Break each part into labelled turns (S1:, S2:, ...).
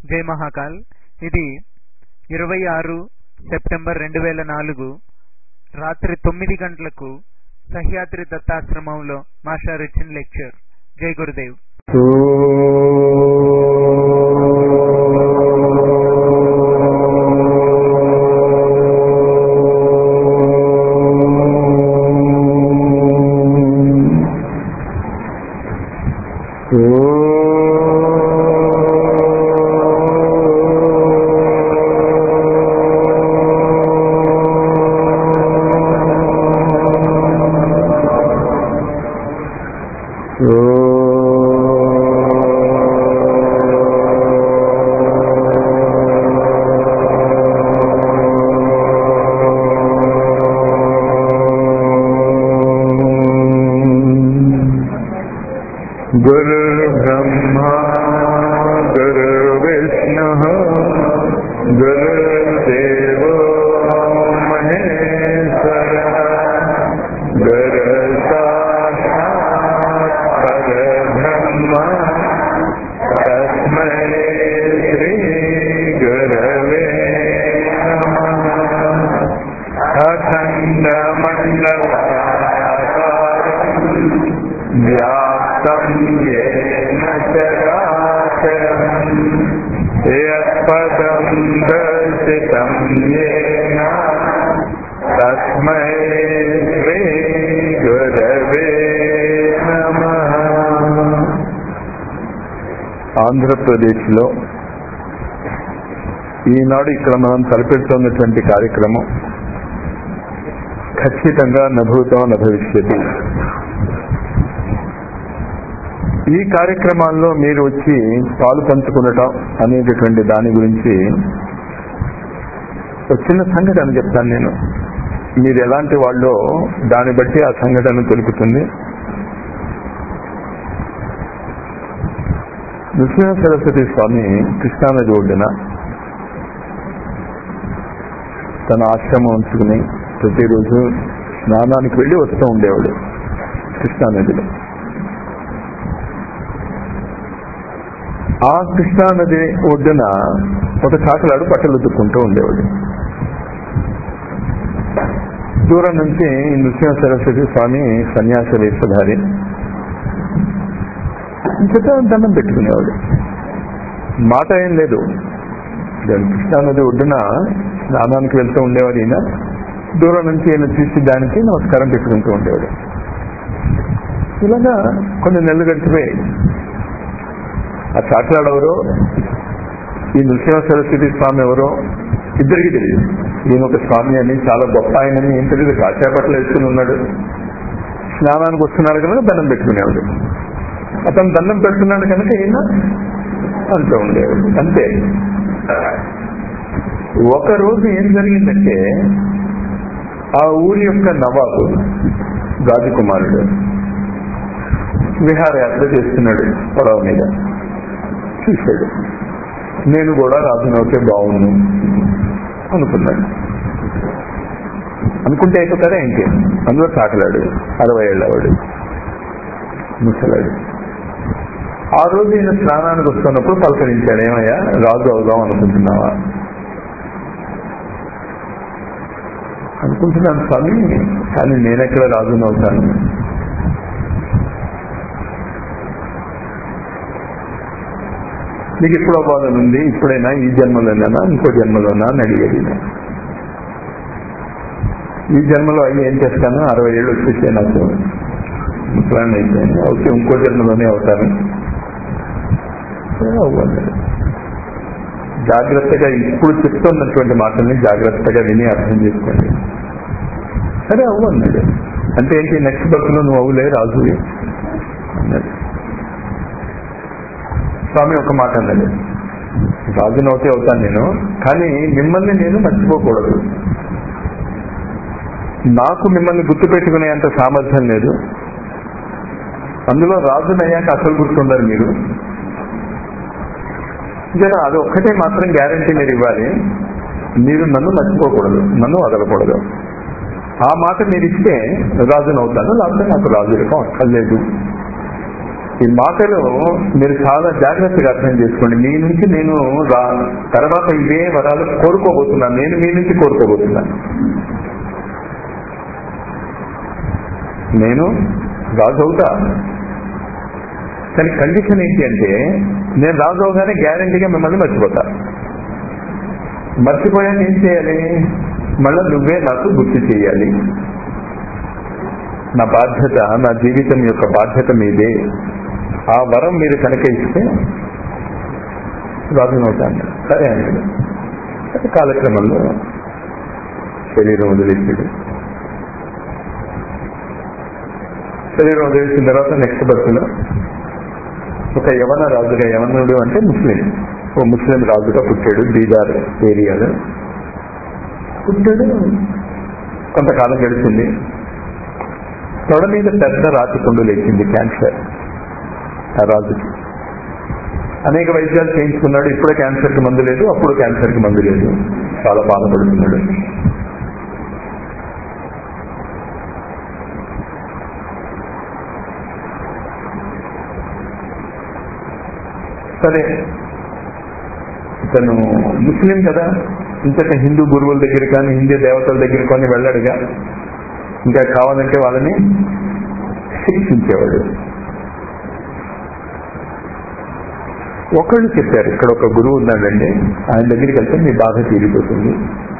S1: జై మహాకాల్ ఇది ఇరవై ఆరు సెప్టెంబర్ రెండు వేల నాలుగు రాత్రి తొమ్మిది గంటలకు సహ్యాద్రి దత్తాశ్రమంలో మాస్టర్ ఇచ్చిన లెక్చర్ జై గురుదేవ్
S2: गुरुर्ब्रह्मा गुरुर्विष्णुः गुरुर्देवो महेश्वरः गुरुसाक्षात् परब्रह्म तस्मै श्रीगुरवे नमः अखण्डमण्डलाकारम् व्याप्तं येन चराचरम् यत्पदं दर्शितं येन तस्मै श्रीगुरवे नमः ఆంధ్రప్రదేశ్లో ఈనాడు ఇక్కడ మనం తలపెడుతున్నటువంటి కార్యక్రమం ఖచ్చితంగా నభూతం నభవిష్యతి ఈ కార్యక్రమాల్లో మీరు వచ్చి పాలు పంచుకునటం అనేటటువంటి దాని గురించి ఒక చిన్న సంఘటన చెప్తాను నేను మీరు ఎలాంటి వాళ్ళో దాన్ని బట్టి ఆ సంఘటన తెలుపుతుంది నృసింహ సరస్వతి స్వామి కృష్ణానది ఒడ్డున తన ఆశ్రమం ఉంచుకుని ప్రతిరోజు స్నానానికి వెళ్ళి వస్తూ ఉండేవాడు కృష్ణానదిలో ఆ కృష్ణానది ఒడ్డున ఒక చాకలాడు బట్టలు ఉతుక్కుంటూ ఉండేవాడు దూరం నుంచి నృసింహ సరస్వతి స్వామి సన్యాస వేషధారి చేత దండం పెట్టుకునేవాడు మాట ఏం లేదు దాని కృష్ణానది ఒడ్డున స్నానానికి వెళ్తూ ఉండేవాడు ఈయన దూరం నుంచి ఈయన చూసి దానికి నమస్కారం పెట్టుకుంటూ ఉండేవాడు ఇలాగా కొన్ని నెలలు గడిచిపోయాయి ఆ చాట్లాడెవరో ఈ నృసింహ సరస్వతి స్వామి ఎవరో ఇద్దరికి తెలియదు ఈయన ఒక స్వామి అని చాలా గొప్ప ఆయనని ఏం తెలియదు కాశాపట్లు వేసుకుని ఉన్నాడు స్నానానికి వస్తున్నాడు కనుక దండం పెట్టుకునేవాడు అతను దండం పెడుతున్నాడు కనుక ఈయన అంటూ ఉండేవాడు అంతే ఒక రోజు ఏం జరిగిందంటే ఆ ఊరి యొక్క నవాబు రాజకుమారుడు విహారయాత్ర చేస్తున్నాడు పడవ మీద చూశాడు నేను కూడా రాజునవుతే బాగుండు అనుకున్నాడు అనుకుంటే అయిపోతారా ఏంటి అందులో చాకలాడు అరవై ఏళ్ళవాడు ముసలాడు ఆ రోజు ఈయన స్నానానికి వస్తున్నప్పుడు పలకరించాడు ఏమయ్యా రాజు అవుదాం అనుకుంటున్నావా అనుకుంటున్నాను స్వామి కానీ నేనెక్కడ రాజును అవుతాను నీకు ఎప్పుడు అవ్వాలని ఉంది ఇప్పుడైనా ఈ జన్మలోనైనా ఇంకో జన్మలోనా అని అడిగేది ఈ జన్మలో అయ్యి ఏం చేస్తాను అరవై ఏళ్ళు వచ్చేసే నాకు ముసలాన్ని అయిపోయింది అవుతే ఇంకో జన్మలోనే అవుతాను అవ్వాలి జాగ్రత్తగా ఇప్పుడు చెప్తున్నటువంటి మాటల్ని జాగ్రత్తగా విని అర్థం చేసుకోండి సరే అవ్వు అన్నాడు అంటే ఏంటి నెక్స్ట్ బస్సులో నువ్వు అవ్వులే రాజువి అన్నాడు స్వామి ఒక మాట అన్నాడు రాజునవుతే అవుతాను నేను కానీ మిమ్మల్ని నేను మర్చిపోకూడదు నాకు మిమ్మల్ని గుర్తు పెట్టుకునేంత సామర్థ్యం లేదు అందులో రాజునయ్యాక అసలు గుర్తుండరు మీరు జర అది ఒక్కటే మాత్రం గ్యారంటీ మీరు ఇవ్వాలి మీరు నన్ను మర్చిపోకూడదు నన్ను వదలకూడదు ఆ మాట మీరు ఇస్తే రాజునవుతాను లేకపోతే నాకు రాజు రకం అక్కర్లేదు ఈ మాటలు మీరు చాలా జాగ్రత్తగా అర్థం చేసుకోండి మీ నుంచి నేను రా తర్వాత ఇవే వరాలు కోరుకోబోతున్నాను నేను మీ నుంచి కోరుకోబోతున్నాను నేను రాజు అవుతా కానీ కండిషన్ ఏంటి అంటే నేను రాజు అవగానే గ్యారంటీగా మిమ్మల్ని మర్చిపోతా మర్చిపోయాక ఏం చేయాలి మళ్ళా నువ్వే నాకు గుర్తు చేయాలి నా బాధ్యత నా జీవితం యొక్క బాధ్యత మీదే ఆ వరం మీరు కనుక ఇస్తే రాజునవుతాను సరే అన్నాడు సరే కాలక్రమంలో శరీరం వదిలేసాడు శరీరం వదిలేసిన తర్వాత నెక్స్ట్ బస్సులో ఒక యవన రాజుగా యవనుడు అంటే ముస్లిం ఓ ముస్లిం రాజుగా పుట్టాడు బీదార్ ఏరియాలో పుట్టాడు కొంతకాలం గడిచింది తొడ మీద పెద్ద రాతి పండు లేచింది క్యాన్సర్ ఆ రాజుకి అనేక వైద్యాలు చేయించుకున్నాడు ఇప్పుడే క్యాన్సర్ కి మందు లేదు అప్పుడు క్యాన్సర్ కి మందు లేదు చాలా బాధపడుతున్నాడు సరే తను ముస్లిం కదా ఇంతక హిందూ గురువుల దగ్గర కానీ హిందీ దేవతల దగ్గర కానీ వెళ్ళాడుగా ఇంకా కావాలంటే వాళ్ళని శిక్షించేవాడు ఒకళ్ళు చెప్పారు ఇక్కడ ఒక గురువు ఉన్నాడండి ఆయన దగ్గరికి వెళ్తే మీ బాధ తీరిపోతుంది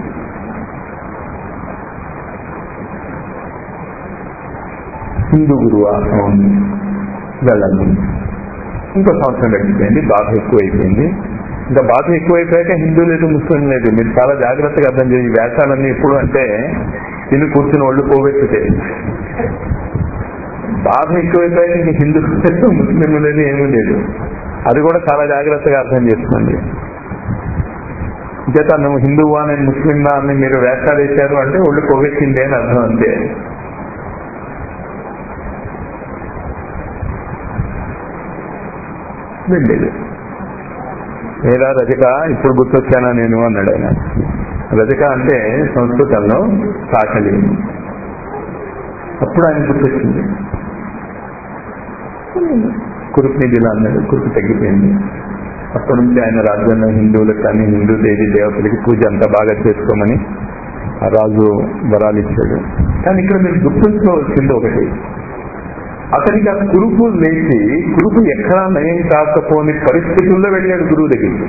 S2: హిందూ గురువా అవును వెళ్ళాలి ఇంకో సంవత్సరం గడిచిపోయింది బాధ ఎక్కువైపోయింది ఇంకా బాధ ఎక్కువైపోయాక హిందూ లేదు ముస్లిం లేదు మీరు చాలా జాగ్రత్తగా అర్థం చేసి ఈ వేషాలన్నీ ఎప్పుడు అంటే తిని కూర్చుని ఒళ్ళు పోగొట్టితే బాధ ఎక్కువైపోయాక ఇంక హిందూ లేదు ముస్లిం లేదు ఏమీ లేదు అది కూడా చాలా జాగ్రత్తగా అర్థం చేసుకోండి చేత నువ్వు హిందువా నేను ముస్లింనా అని మీరు వేషాలు వేశారు అంటే ఒళ్ళు పొగెచ్చింది అని అర్థం అంతే వెళ్ళేది ఏదా రజక ఇప్పుడు గుర్తొచ్చానా నేను అన్నాడు ఆయన రజక అంటే సంస్కృతంలో సాకలి అప్పుడు ఆయన గుర్తొచ్చింది కురుపుని జిల్లా అన్నాడు కురుపు తగ్గిపోయింది అప్పటి నుంచి ఆయన రాజ్యంలో హిందువులకు కానీ హిందూ దేవి దేవతలకి పూజ అంతా బాగా చేసుకోమని ఆ రాజు వరాలు ఇచ్చాడు కానీ ఇక్కడ మీరు గుర్తుంచుకోవాల్సింది ఒకటి అతనికి ఆ కురుపు లేచి కురుపు ఎక్కడా నయం కాకపోని పరిస్థితుల్లో వెళ్ళాడు గురువు దగ్గరికి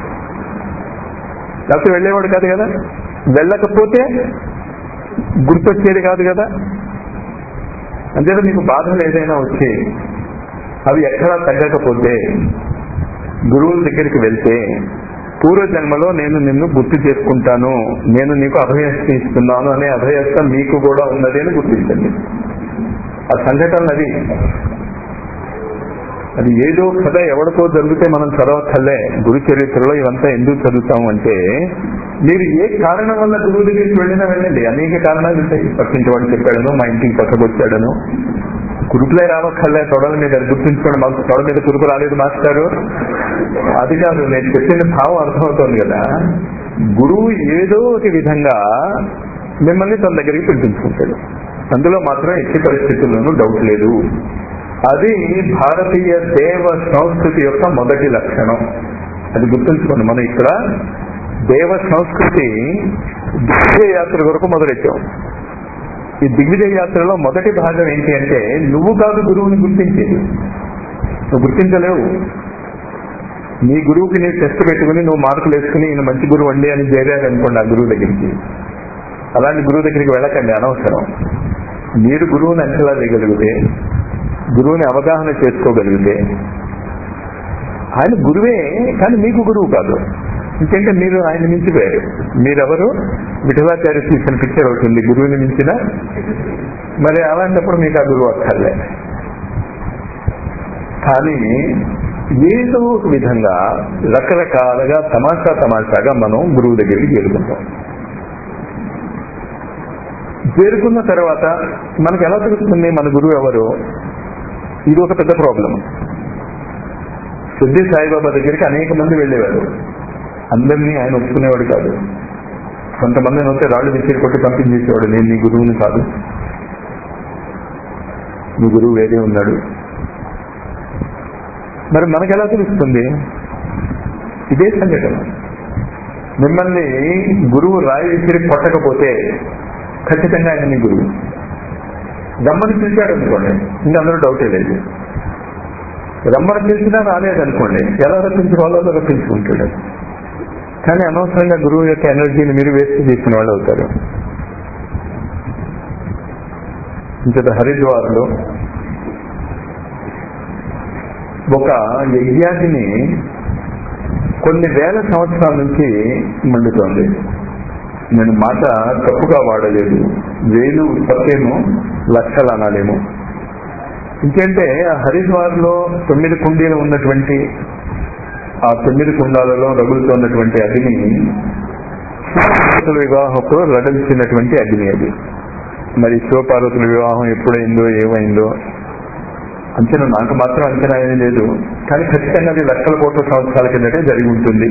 S2: లేకపోతే వెళ్ళేవాడు కాదు కదా వెళ్ళకపోతే గుర్తొచ్చేది కాదు కదా అంతేత మీకు బాధలు ఏదైనా వచ్చి అవి ఎక్కడా తగ్గకపోతే గురువుల దగ్గరికి వెళ్తే పూర్వజన్మలో నేను నిన్ను గుర్తు చేసుకుంటాను నేను నీకు అభయస్థ ఇస్తున్నాను అనే అభయస్థ మీకు కూడా ఉన్నది అని గుర్తించండి ఆ సంఘటన అది అది ఏదో కథ ఎవరికో జరిగితే మనం చదవక్కర్లే గురు చరిత్రలో ఇవంతా ఎందుకు చదువుతాం అంటే మీరు ఏ కారణం వల్ల గురువు దగ్గరికి వెళ్ళినా వెళ్ళండి అనేక కారణాలు ఉంటాయి పక్కింటి వాడు చెప్పాడను మా ఇంటికి పక్కకొచ్చాడను కురుపులే రావక్కర్లే తొడల మీద గుర్తుంచుకోండి మాకు తొడ మీద కురుపు రాలేదు మాస్టారు అది కాదు నేను చెప్పిన భావం అర్థమవుతోంది కదా గురువు ఏదో ఒక విధంగా మిమ్మల్ని తన దగ్గరికి పిలిపించుకుంటాడు అందులో మాత్రం ఎట్టి పరిస్థితుల్లోనూ డౌట్ లేదు అది భారతీయ దేవ సంస్కృతి యొక్క మొదటి లక్షణం అది గుర్తుంచుకోండి మనం ఇక్కడ దేవ సంస్కృతి దిగ్విజయ యాత్ర వరకు మొదలెట్టాం ఈ దిగ్విజయ యాత్రలో మొదటి భాగం ఏంటి అంటే నువ్వు కాదు గురువుని గుర్తించేది నువ్వు గుర్తించలేవు నీ గురువుకి నీవు టెస్ట్ పెట్టుకుని నువ్వు మార్కులు వేసుకుని ఈయన మంచి గురువు అండి అని చేరారనుకోండి ఆ గురువు దగ్గరికి అలాంటి గురువు దగ్గరికి వెళ్ళకండి అనవసరం మీరు గురువుని అంచనా వేయగలిగితే గురువుని అవగాహన చేసుకోగలిగితే ఆయన గురువే కానీ మీకు గురువు కాదు ఇంకంటే మీరు ఆయన మించిపోయారు మీరెవరు విఠలాచార్య తీసిన పిక్చర్ అవుతుంది గురువుని మించిన మరి అలాంటప్పుడు మీకు ఆ గురువు అక్కర్లే కానీ ఏదో ఒక విధంగా రకరకాలుగా తమాషా తమాషాగా మనం గురువు దగ్గరికి చేరుకుంటాం చేరుకున్న తర్వాత మనకు ఎలా తెలుస్తుంది మన గురువు ఎవరు ఇది ఒక పెద్ద ప్రాబ్లం సిద్ధి సాయిబాబా దగ్గరికి అనేక మంది వెళ్ళేవారు అందరినీ ఆయన ఒప్పుకునేవాడు కాదు కొంతమందిని వస్తే రాళ్ళు విసిరి కొట్టి పంపించేసేవాడు నేను నీ గురువుని కాదు నీ గురువు వేరే ఉన్నాడు మరి మనకెలా తెలుస్తుంది ఇదే సంఘటన మిమ్మల్ని గురువు రాయి విసిరి కొట్టకపోతే ఖచ్చితంగా ఆయన మీ గురువు రమ్మని పిలిచాడు అనుకోండి ఇంకా అందరూ డౌటే లేదు రమ్మని పిలిచినా రాలేదనుకోండి ఎలా రప్పించుకోవాలో అలా రప్పించుకుంటాడు కానీ అనవసరంగా గురువు యొక్క ఎనర్జీని మీరు వేస్ట్ చేసిన వాళ్ళు అవుతారు ఇంతట హరిద్వార్లో ఒక యజ్ఞాన్ని కొన్ని వేల సంవత్సరాల నుంచి మండుతోంది నేను మాట తప్పుగా వాడలేదు వేలు ఉత్పత్తేమో లక్షలు అనాలేమో ఇంకేంటే ఆ హరిద్వార్లో తొమ్మిది కుండీలు ఉన్నటువంటి ఆ తొమ్మిది కుండాలలో రగులుతున్నటువంటి అగ్ని శివపార్వతుల వివాహంలో రగల్చినటువంటి అగ్ని అది మరి శివపార్వతుల వివాహం ఎప్పుడైందో ఏమైందో అంచనా నాకు మాత్రం అంచనా ఏమీ లేదు కానీ ఖచ్చితంగా అది లక్షల కోట్ల సంవత్సరాల కిందటే జరిగి ఉంటుంది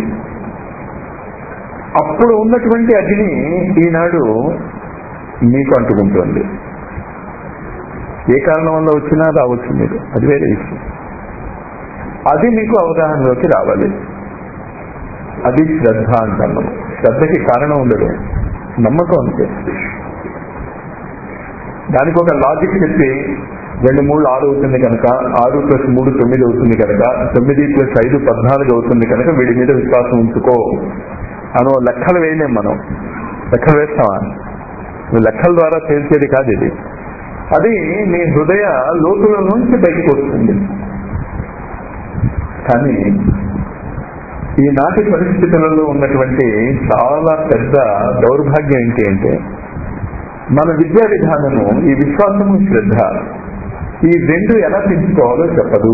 S2: అప్పుడు ఉన్నటువంటి అగ్ని ఈనాడు మీకు అంటుకుంటుంది ఏ కారణం వల్ల వచ్చినా రావచ్చు మీరు అది వేరే విషయం అది మీకు అవగాహనలోకి రావాలి అది శ్రద్ధ అంటాను శ్రద్ధకి కారణం ఉండదు నమ్మకం అంతే దానికి ఒక లాజిక్ చెప్పి రెండు మూడు ఆరు అవుతుంది కనుక ఆరు ప్లస్ మూడు తొమ్మిది అవుతుంది కనుక తొమ్మిది ప్లస్ ఐదు పద్నాలుగు అవుతుంది కనుక వీడి మీద విశ్వాసం ఉంచుకో అనో లెక్కలు వేయలేం మనం లెక్కలు వేస్తామా నువ్వు లెక్కల ద్వారా తేల్చేది కాదు ఇది అది నీ హృదయ లోతుల నుంచి బయటకు వస్తుంది కానీ ఈనాటి పరిస్థితులలో ఉన్నటువంటి చాలా పెద్ద దౌర్భాగ్యం ఏంటి అంటే మన విద్యా విధానము ఈ విశ్వాసము శ్రద్ధ ఈ రెండు ఎలా పెంచుకోవాలో చెప్పదు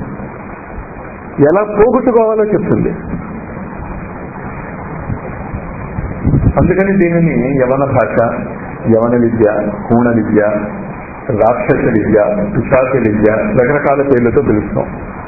S2: ఎలా పోగొట్టుకోవాలో చెప్తుంది అందుకని దీనిని యవన భాష యవన విద్య కూణ విద్య రాక్షస విద్య పిశాచ విద్య రకరకాల పేర్లతో పిలుస్తాం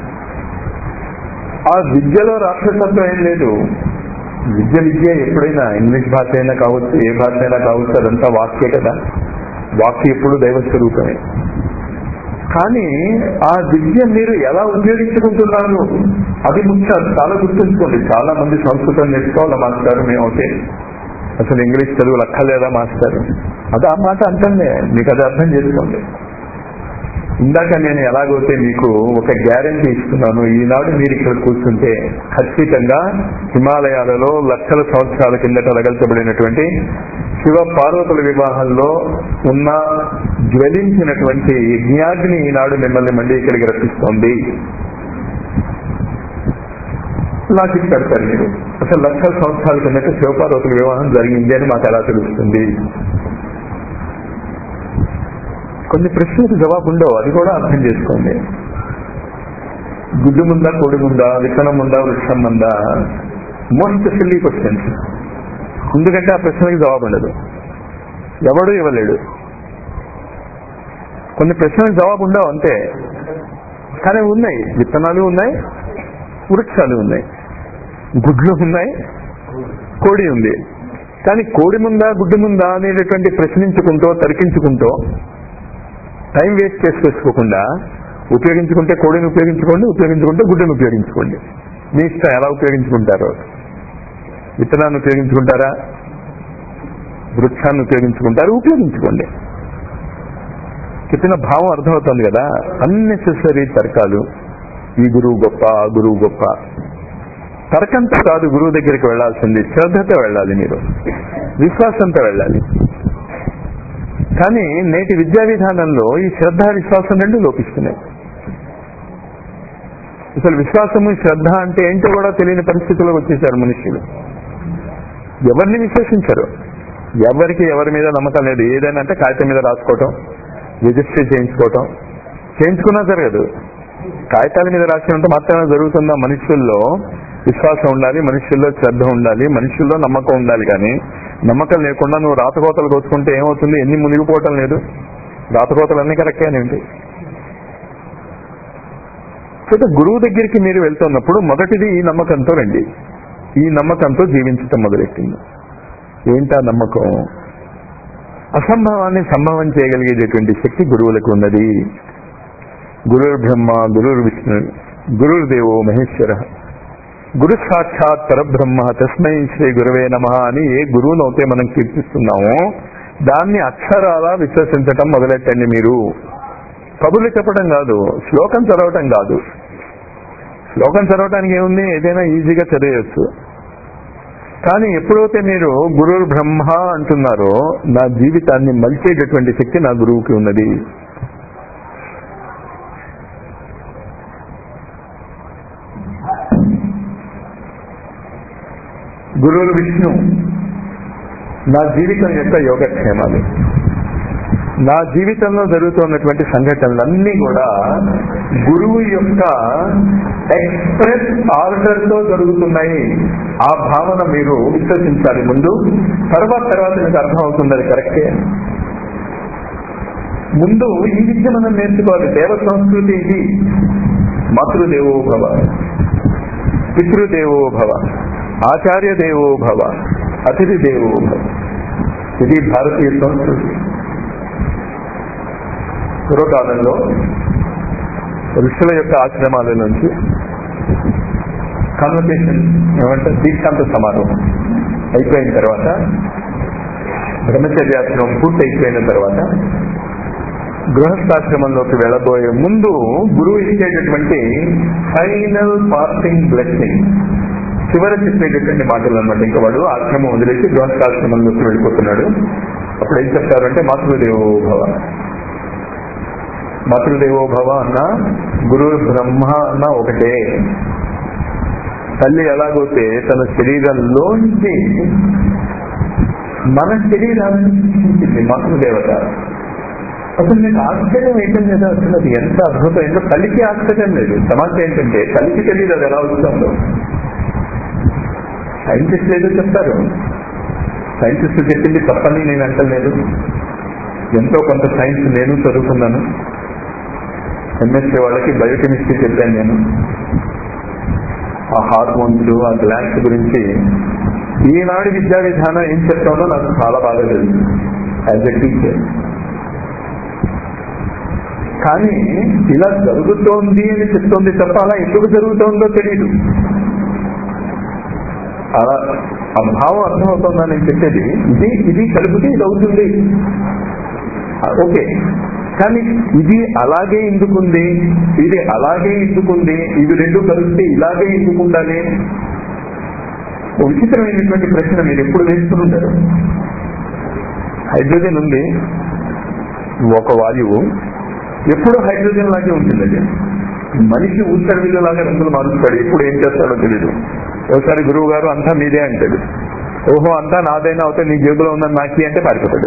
S2: ఆ విద్యలో రాక్షసత్వం ఏం లేదు విద్య విద్య ఎప్పుడైనా ఇంగ్లీష్ భాష అయినా కావచ్చు ఏ భాష అయినా కావచ్చు అదంతా వాక్యే కదా వాక్య ఎప్పుడు దైవ స్వరూపమే కానీ ఆ విద్య మీరు ఎలా ఉపయోగించుకుంటున్నారు అది ముఖ్యం చాలా గుర్తుంచుకోండి చాలా మంది సంస్కృతం నేర్చుకోవాలి మాస్టర్ మేము ఓకే అసలు ఇంగ్లీష్ చదువు లక్కలేదా మాస్టర్ అది ఆ మాట అంటుందే మీకు అది అర్థం చేసుకోండి ఇందాక నేను ఎలాగైతే మీకు ఒక గ్యారంటీ ఇస్తున్నాను ఈనాడు మీరు ఇక్కడ కూర్చుంటే ఖచ్చితంగా హిమాలయాలలో లక్షల సంవత్సరాల కిందట రగల్చబడినటువంటి శివ పార్వతుల వివాహంలో ఉన్న జ్వలించినటువంటి యజ్ఞాగ్ని ఈనాడు మిమ్మల్ని మళ్ళీ ఇక్కడికి రప్పిస్తోంది లాజిక్ పెడతారు మీరు అసలు లక్షల సంవత్సరాల కిందట శివపార్వతుల వివాహం జరిగింది అని మాకు ఎలా తెలుస్తుంది కొన్ని ప్రశ్నలకు జవాబు ఉండవు అది కూడా అర్థం చేసుకోండి గుడ్డు ముందా కోడి ముందా విత్తనం ఉందా వృక్షం ఉందా మోస్ట్ సిల్లీ క్వశ్చన్స్ ఎందుకంటే ఆ ప్రశ్నకి జవాబు ఉండదు ఎవడు ఇవ్వలేడు కొన్ని ప్రశ్నలకు జవాబు ఉండవు అంతే కానీ ఉన్నాయి విత్తనాలు ఉన్నాయి వృక్షాలు ఉన్నాయి గుడ్లు ఉన్నాయి కోడి ఉంది కానీ కోడి ముందా గుడ్డు ముందా అనేటటువంటి ప్రశ్నించుకుంటూ తర్కించుకుంటూ టైం వేస్ట్ చేసుకోకుండా ఉపయోగించుకుంటే కోడిని ఉపయోగించుకోండి ఉపయోగించుకుంటే గుడ్డను ఉపయోగించుకోండి మీ ఇష్టం ఎలా ఉపయోగించుకుంటారో విత్తనాన్ని ఉపయోగించుకుంటారా వృక్షాన్ని ఉపయోగించుకుంటారు ఉపయోగించుకోండి చెప్పిన భావం అర్థమవుతుంది కదా అన్నెసెసరీ తర్కాలు ఈ గురువు గొప్ప ఆ గురువు గొప్ప తర్కంతో కాదు గురువు దగ్గరికి వెళ్లాల్సింది శ్రద్ధతో వెళ్ళాలి మీరు విశ్వాసంతో వెళ్ళాలి కానీ నేటి విద్యా విధానంలో ఈ శ్రద్ధ విశ్వాసం రెండు లోపిస్తున్నాయి అసలు విశ్వాసము శ్రద్ధ అంటే ఏంటో కూడా తెలియని పరిస్థితుల్లోకి వచ్చేసారు మనుషులు ఎవరిని విశ్వసించరు ఎవరికి ఎవరి మీద నమ్మకం లేదు ఏదైనా అంటే కాగితం మీద రాసుకోవటం రిజిస్టర్ చేయించుకోవటం చేయించుకున్నా జరగదు కాగితాల మీద రాసినంత మాత్రమే జరుగుతుందా మనుషుల్లో విశ్వాసం ఉండాలి మనుషుల్లో శ్రద్ధ ఉండాలి మనుషుల్లో నమ్మకం ఉండాలి కానీ నమ్మకం లేకుండా నువ్వు రాతకోతలు కోసుకుంటే ఏమవుతుంది ఎన్ని మునిగిపోవటం లేదు రాతకోతలు అన్ని కరెక్టే ఏంటి అయితే గురువు దగ్గరికి మీరు వెళ్తున్నప్పుడు మొదటిది ఈ నమ్మకంతో రండి ఈ నమ్మకంతో జీవించటం మొదలెట్టింది ఏంటా నమ్మకం అసంభవాన్ని సంభవం చేయగలిగేటటువంటి శక్తి గురువులకు ఉన్నది గురువు బ్రహ్మ గురువు విష్ణు గురుర్దేవో మహేశ్వర గురు సాక్షాత్ పరబ్రహ్మ తస్మై శ్రీ గురువే నమ అని ఏ గురువునైతే మనం కీర్తిస్తున్నామో దాన్ని అక్షరాలా విశ్వసించటం మొదలెట్టండి మీరు కబుర్లు చెప్పడం కాదు శ్లోకం చదవటం కాదు శ్లోకం చదవటానికి ఏముంది ఏదైనా ఈజీగా చదివేయచ్చు కానీ ఎప్పుడైతే మీరు గురు బ్రహ్మ అంటున్నారో నా జీవితాన్ని మలిచేటటువంటి శక్తి నా గురువుకి ఉన్నది గురువులు విష్ణు నా జీవితం యొక్క యోగక్షేమాలు నా జీవితంలో జరుగుతున్నటువంటి సంఘటనలన్నీ కూడా గురువు యొక్క ఎక్స్ప్రెస్ ఆర్డర్ తో జరుగుతున్నాయి ఆ భావన మీరు విశ్వసించాలి ముందు తర్వాత తర్వాత మీకు అర్థం అవుతుంది అది కరెక్టే ముందు ఈ విద్య మనం నేర్చుకోవాలి దేవ సంస్కృతి ఇది మాతృదేవో భవ పితృదేవో భవ ఆచార్య దేవో భవ అతిథి దేవో భవ ఇది భారతీయ సంస్కృతి పూర్వకాలంలో ఋషుల యొక్క ఆశ్రమాల నుంచి కన్వర్సేషన్ ఏమంటే దీక్షాంత సమారోహం అయిపోయిన తర్వాత బ్రహ్మచర్యాశ్రమం పూర్తి అయిపోయిన తర్వాత గృహస్థాశ్రమంలోకి వెళ్ళబోయే ముందు గురువు ఇచ్చేటటువంటి ఫైనల్ పాసింగ్ బ్లెస్సింగ్ చివర చెప్పేటటువంటి మాటలు అనమాట ఇంకా వాడు ఆశ్రమం వదిలేసి గృహస్థాశ్రమంలోకి వెళ్ళిపోతున్నాడు అప్పుడు ఏం చెప్తారంటే మాతృదేవో భవ మాతృదేవో భవ అన్న గురు బ్రహ్మ అన్న ఒకటే తల్లి ఎలాగోతే తన శరీరంలోంచి మన శరీరాన్ని సృష్టించింది మాతృదేవత అసలు మీకు ఆశ్చర్యం ఏంటంటే కదా అసలు అది ఎంత అద్భుతం ఏంటో తల్లికి ఆశ్చర్యం లేదు సమస్య ఏంటంటే తల్లికి తెలియదు అది ఎలా వస్తుందో సైంటిస్ట్ ఏదో చెప్తారు సైంటిస్ట్ చెప్పింది తప్పని నేను అంటలేదు ఎంతో కొంత సైన్స్ నేను చదువుకున్నాను ఎంఎస్సీ వాళ్ళకి బయోకెమిస్ట్రీ చెప్పాను నేను ఆ హార్మోన్స్ ఆ గ్లాన్స్ గురించి ఈనాడు విద్యా విధానం ఏం చెప్తానో నాకు చాలా బాగా తెలుసు యాజ్ ఎ టీచర్ కానీ ఇలా జరుగుతోంది అని చెప్తోంది తప్ప అలా ఎందుకు జరుగుతోందో తెలియదు అలా ఆ భావం అర్థమవుతుందా నేను చెప్పేది ఇది ఇది కలిపితే ఇది అవుతుంది ఓకే కానీ ఇది అలాగే ఎందుకుంది ఇది అలాగే ఎందుకుంది ఇవి రెండు కలిస్తే ఇలాగే ఎందుకు ఉండాలి ఓ విచిత్రమైనటువంటి ప్రశ్న మీరు ఎప్పుడు వేసుకుంటారు హైడ్రోజన్ ఉంది ఒక వాయువు ఎప్పుడు హైడ్రోజన్ లాగే ఉంటుంది అది మనిషి ఊసడిలో లాగా రంగులు మారుస్తాడు ఎప్పుడు ఏం చేస్తాడో తెలియదు ఒకసారి గురువు గారు అంతా మీదే అంటాడు ఓహో అంతా నాదైనా అవుతే నీ జేబులో ఉందని నాకి అంటే పారిపోతాడు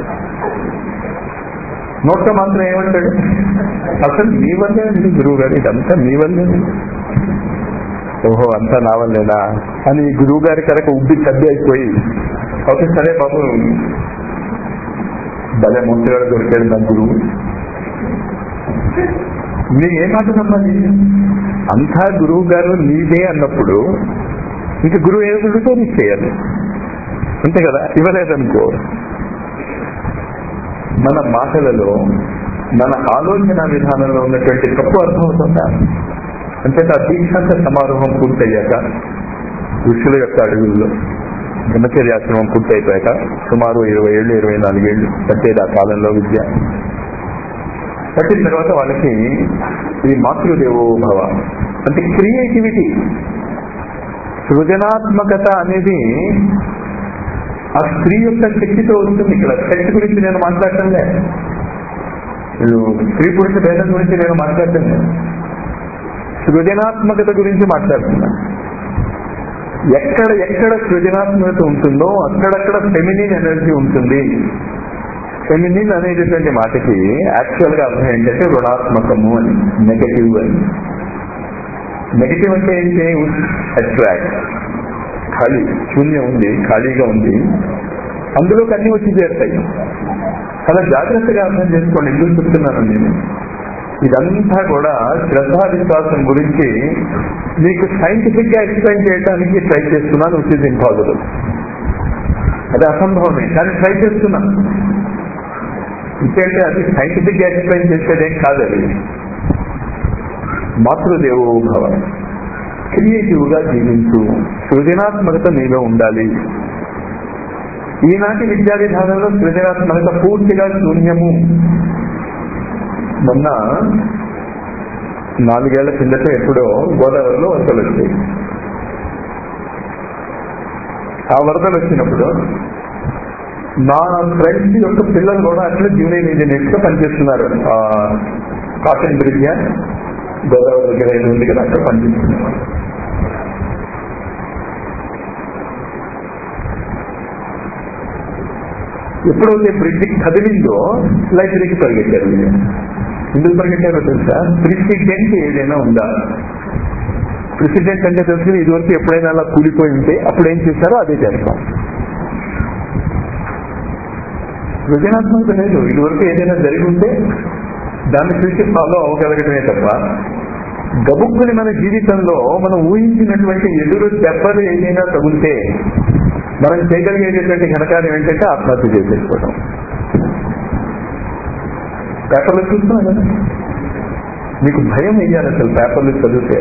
S2: నోట్లో మాత్రం ఏమంటాడు అసలు మీ వల్లే అండి గురువు గారు ఇదంతా మీ వల్లే ఓహో అంతా నా వల్లేనా అని గురువు గారి కనుక ఉబ్బి తగ్గి అయిపోయి ఓకే సరే బాబు భలే ముందుగా దొరికాడు నా గురువు మీరు ఏ మాట నమ్మాలి అంతా గురువు గారు నీదే అన్నప్పుడు ఇంకా గురువు ఏ గురువుతో నీకు చేయాలి అంతే కదా ఇవ్వలేదనుకో మన మాటలలో మన ఆలోచన విధానంలో ఉన్నటువంటి తప్పు అర్థమవుతుందా అంటే ఆ దీక్షాంత సమారోహం పూర్తయ్యాక ఋషుల యొక్క అడుగుల్లో బ్రహ్మచర్యాశ్రమం పూర్తయిపోయాక సుమారు ఇరవై ఏళ్ళు ఇరవై నాలుగేళ్లు పట్టేది ఆ కాలంలో విద్య పట్టిన తర్వాత వాళ్ళకి ఈ మాతృదేవో భవ అంటే క్రియేటివిటీ సృజనాత్మకత అనేది ఆ స్త్రీ యొక్క శక్తితో వస్తుంది ఇక్కడ శక్తి గురించి నేను మాట్లాడటం లే వీళ్ళు స్త్రీ పురుష భేదం గురించి నేను మాట్లాడటం లేదు సృజనాత్మకత గురించి మాట్లాడుతున్నా ఎక్కడ ఎక్కడ సృజనాత్మకత ఉంటుందో అక్కడక్కడ ఫెమినిన్ ఎనర్జీ ఉంటుంది ఫెమినిన్ అనేటటువంటి మాటకి యాక్చువల్ గా అర్థం ఏంటంటే రుణాత్మకము అని నెగటివ్ అని నెగటివ్ అంటే ఏంటి అట్రాక్ట్ ఖాళీ శూన్యం ఉంది ఖాళీగా ఉంది అందులోకి అన్ని వచ్చి చేరుతాయి అలా జాగ్రత్తగా అర్థం చేసుకోండి ఎందుకు చెప్తున్నాను నేను ఇదంతా కూడా శ్రద్ధా విశ్వాసం గురించి మీకు సైంటిఫిక్ గా ఎక్స్ప్లెయిన్ చేయడానికి ట్రై చేస్తున్నాను విచ్ ఇస్ ఇంపాసిబుల్ అది అసంభవమే కానీ ట్రై చేస్తున్నాను ఇంకేంటే అది సైంటిఫిక్ గా ఎక్స్ప్లెయిన్ చేసేదేం కాదు అది మాతృదేవో భవ క్రియేటివ్ గా జీవించు సృజనాత్మకత నీలో ఉండాలి ఈనాటి విద్యా విధానంలో సృజనాత్మకత పూర్తిగా శూన్యము మొన్న నాలుగేళ్ల కిందట ఎప్పుడో గోదావరిలో వరదలు వచ్చాయి ఆ వరదలు వచ్చినప్పుడు నా ఫ్రెండ్స్ యొక్క పిల్లలు కూడా అట్లా జూనియర్ ఇంజనీర్స్ గా పనిచేస్తున్నారు ఆ కాటన్ బ్రిడ్జ్ గోదావరి దగ్గర ఏదో ఉంది కదా అక్కడ పనిచేస్తున్నారు ఎప్పుడైతే బ్రిడ్జ్ కదిలిందో లైబ్రరీకి పరిగెట్టారు వీళ్ళు. ఎందుకు పరిగెట్టారో తెలుసా ప్రెసిడెంట్ ఏదైనా ఉందా ప్రెసిడెంట్ అంటే తెలుసు ఇదివరకు ఎప్పుడైనా అలా కూలిపోయి ఉంటే అప్పుడు ఏం చేశారో అదే చేస్తాం సృజనాత్మకత లేదు ఇదివరకు ఏదైనా జరిగి ఉంటే దాన్ని చూసి ఫాలో అవ్వగలగటమే తప్ప గబుక్కుని మన జీవితంలో మనం ఊహించినటువంటి ఎదురు దెబ్బలు ఏదైనా తగిలితే మనం చేయగలిగేటటువంటి ఘనకార్యం ఏంటంటే ఆత్మహత్య చేసేసుకోవడం పేపర్లు చూస్తున్నాం కదా మీకు భయం వేయాలి అసలు పేపర్లు చదివితే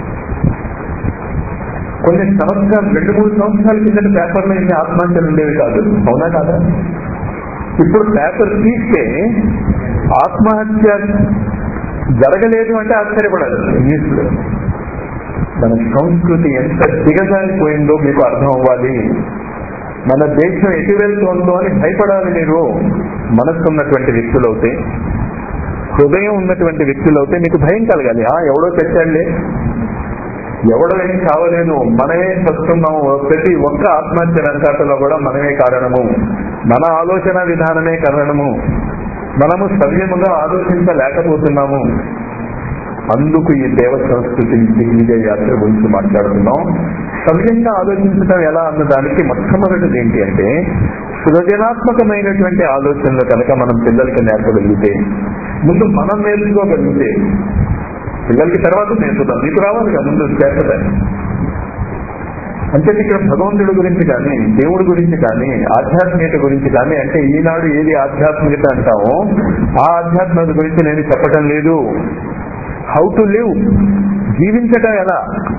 S2: కొన్ని సంవత్సరాలు రెండు మూడు సంవత్సరాల కిందట పేపర్లో ఇన్ని ఆత్మహత్యలు ఉండేవి కాదు అవునా కాదా ఇప్పుడు పేపర్ తీస్తే ఆత్మహత్య జరగలేదు అంటే ఆశ్చర్యపడాలి న్యూస్లో మన సంస్కృతి ఎంత దిగజారిపోయిందో మీకు అర్థం అవ్వాలి మన దేశం ఎటు వెళ్తోందో అని భయపడాలి మీరు మనస్సు ఉన్నటువంటి వ్యక్తులు అవుతే హృదయం ఉన్నటువంటి వ్యక్తులు అవుతే మీకు భయం కలగాలి ఆ ఎవడో తెచ్చాడులే ఎవడో ఏం కావలేదు మనమే వస్తున్నాము ప్రతి ఒక్క ఆత్మహత్య వెనకాటలో కూడా మనమే కారణము మన ఆలోచన విధానమే కారణము మనము సవ్యముగా ఆలోచించలేకపోతున్నాము అందుకు ఈ దేవ సంస్కృతి దిగ్విజయ యాత్ర గురించి మాట్లాడుతున్నాం సవ్యంగా ఆలోచించడం ఎలా అన్నదానికి మొట్టమొదటిది ఏంటి అంటే సృజనాత్మకమైనటువంటి ఆలోచనలు కనుక మనం పిల్లలకి నేర్పగలిగితే ముందు మనం నేర్చుకోగలిగితే పిల్లలకి తర్వాత నేర్పుతాం మీకు రావాలి కదా ముందు చేర్చడానికి అంటే ఇక్కడ భగవంతుడి గురించి కానీ దేవుడి గురించి కానీ ఆధ్యాత్మికత గురించి కానీ అంటే ఈనాడు ఏది ఆధ్యాత్మికత అంటామో ఆ ఆధ్యాత్మికత గురించి నేను చెప్పటం లేదు హౌ టు లివ్ జీవించటం ఎలా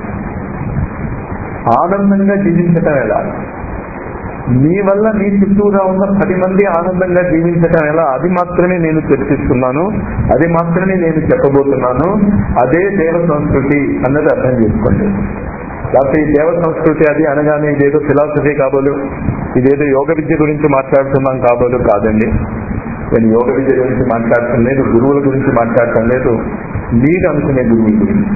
S2: ఆనందంగా జీవించటం ఎలా మీ వల్ల మీ చుట్టూరా ఉన్న పది మంది ఆనందంగా జీవించటం ఎలా అది మాత్రమే నేను చర్చిస్తున్నాను అది మాత్రమే నేను చెప్పబోతున్నాను అదే దేవ సంస్కృతి అన్నది అర్థం చేసుకోండి లేకపోతే ఈ దేవ సంస్కృతి అది అనగానే ఇదేదో ఫిలాసఫీ కాబోలు ఇదేదో యోగ విద్య గురించి మాట్లాడుతున్నాం కాబోలు కాదండి నేను యోగ విద్య గురించి మాట్లాడటం లేదు గురువుల గురించి మాట్లాడటం లేదు మీరు అనుకునే గురువుల గురించి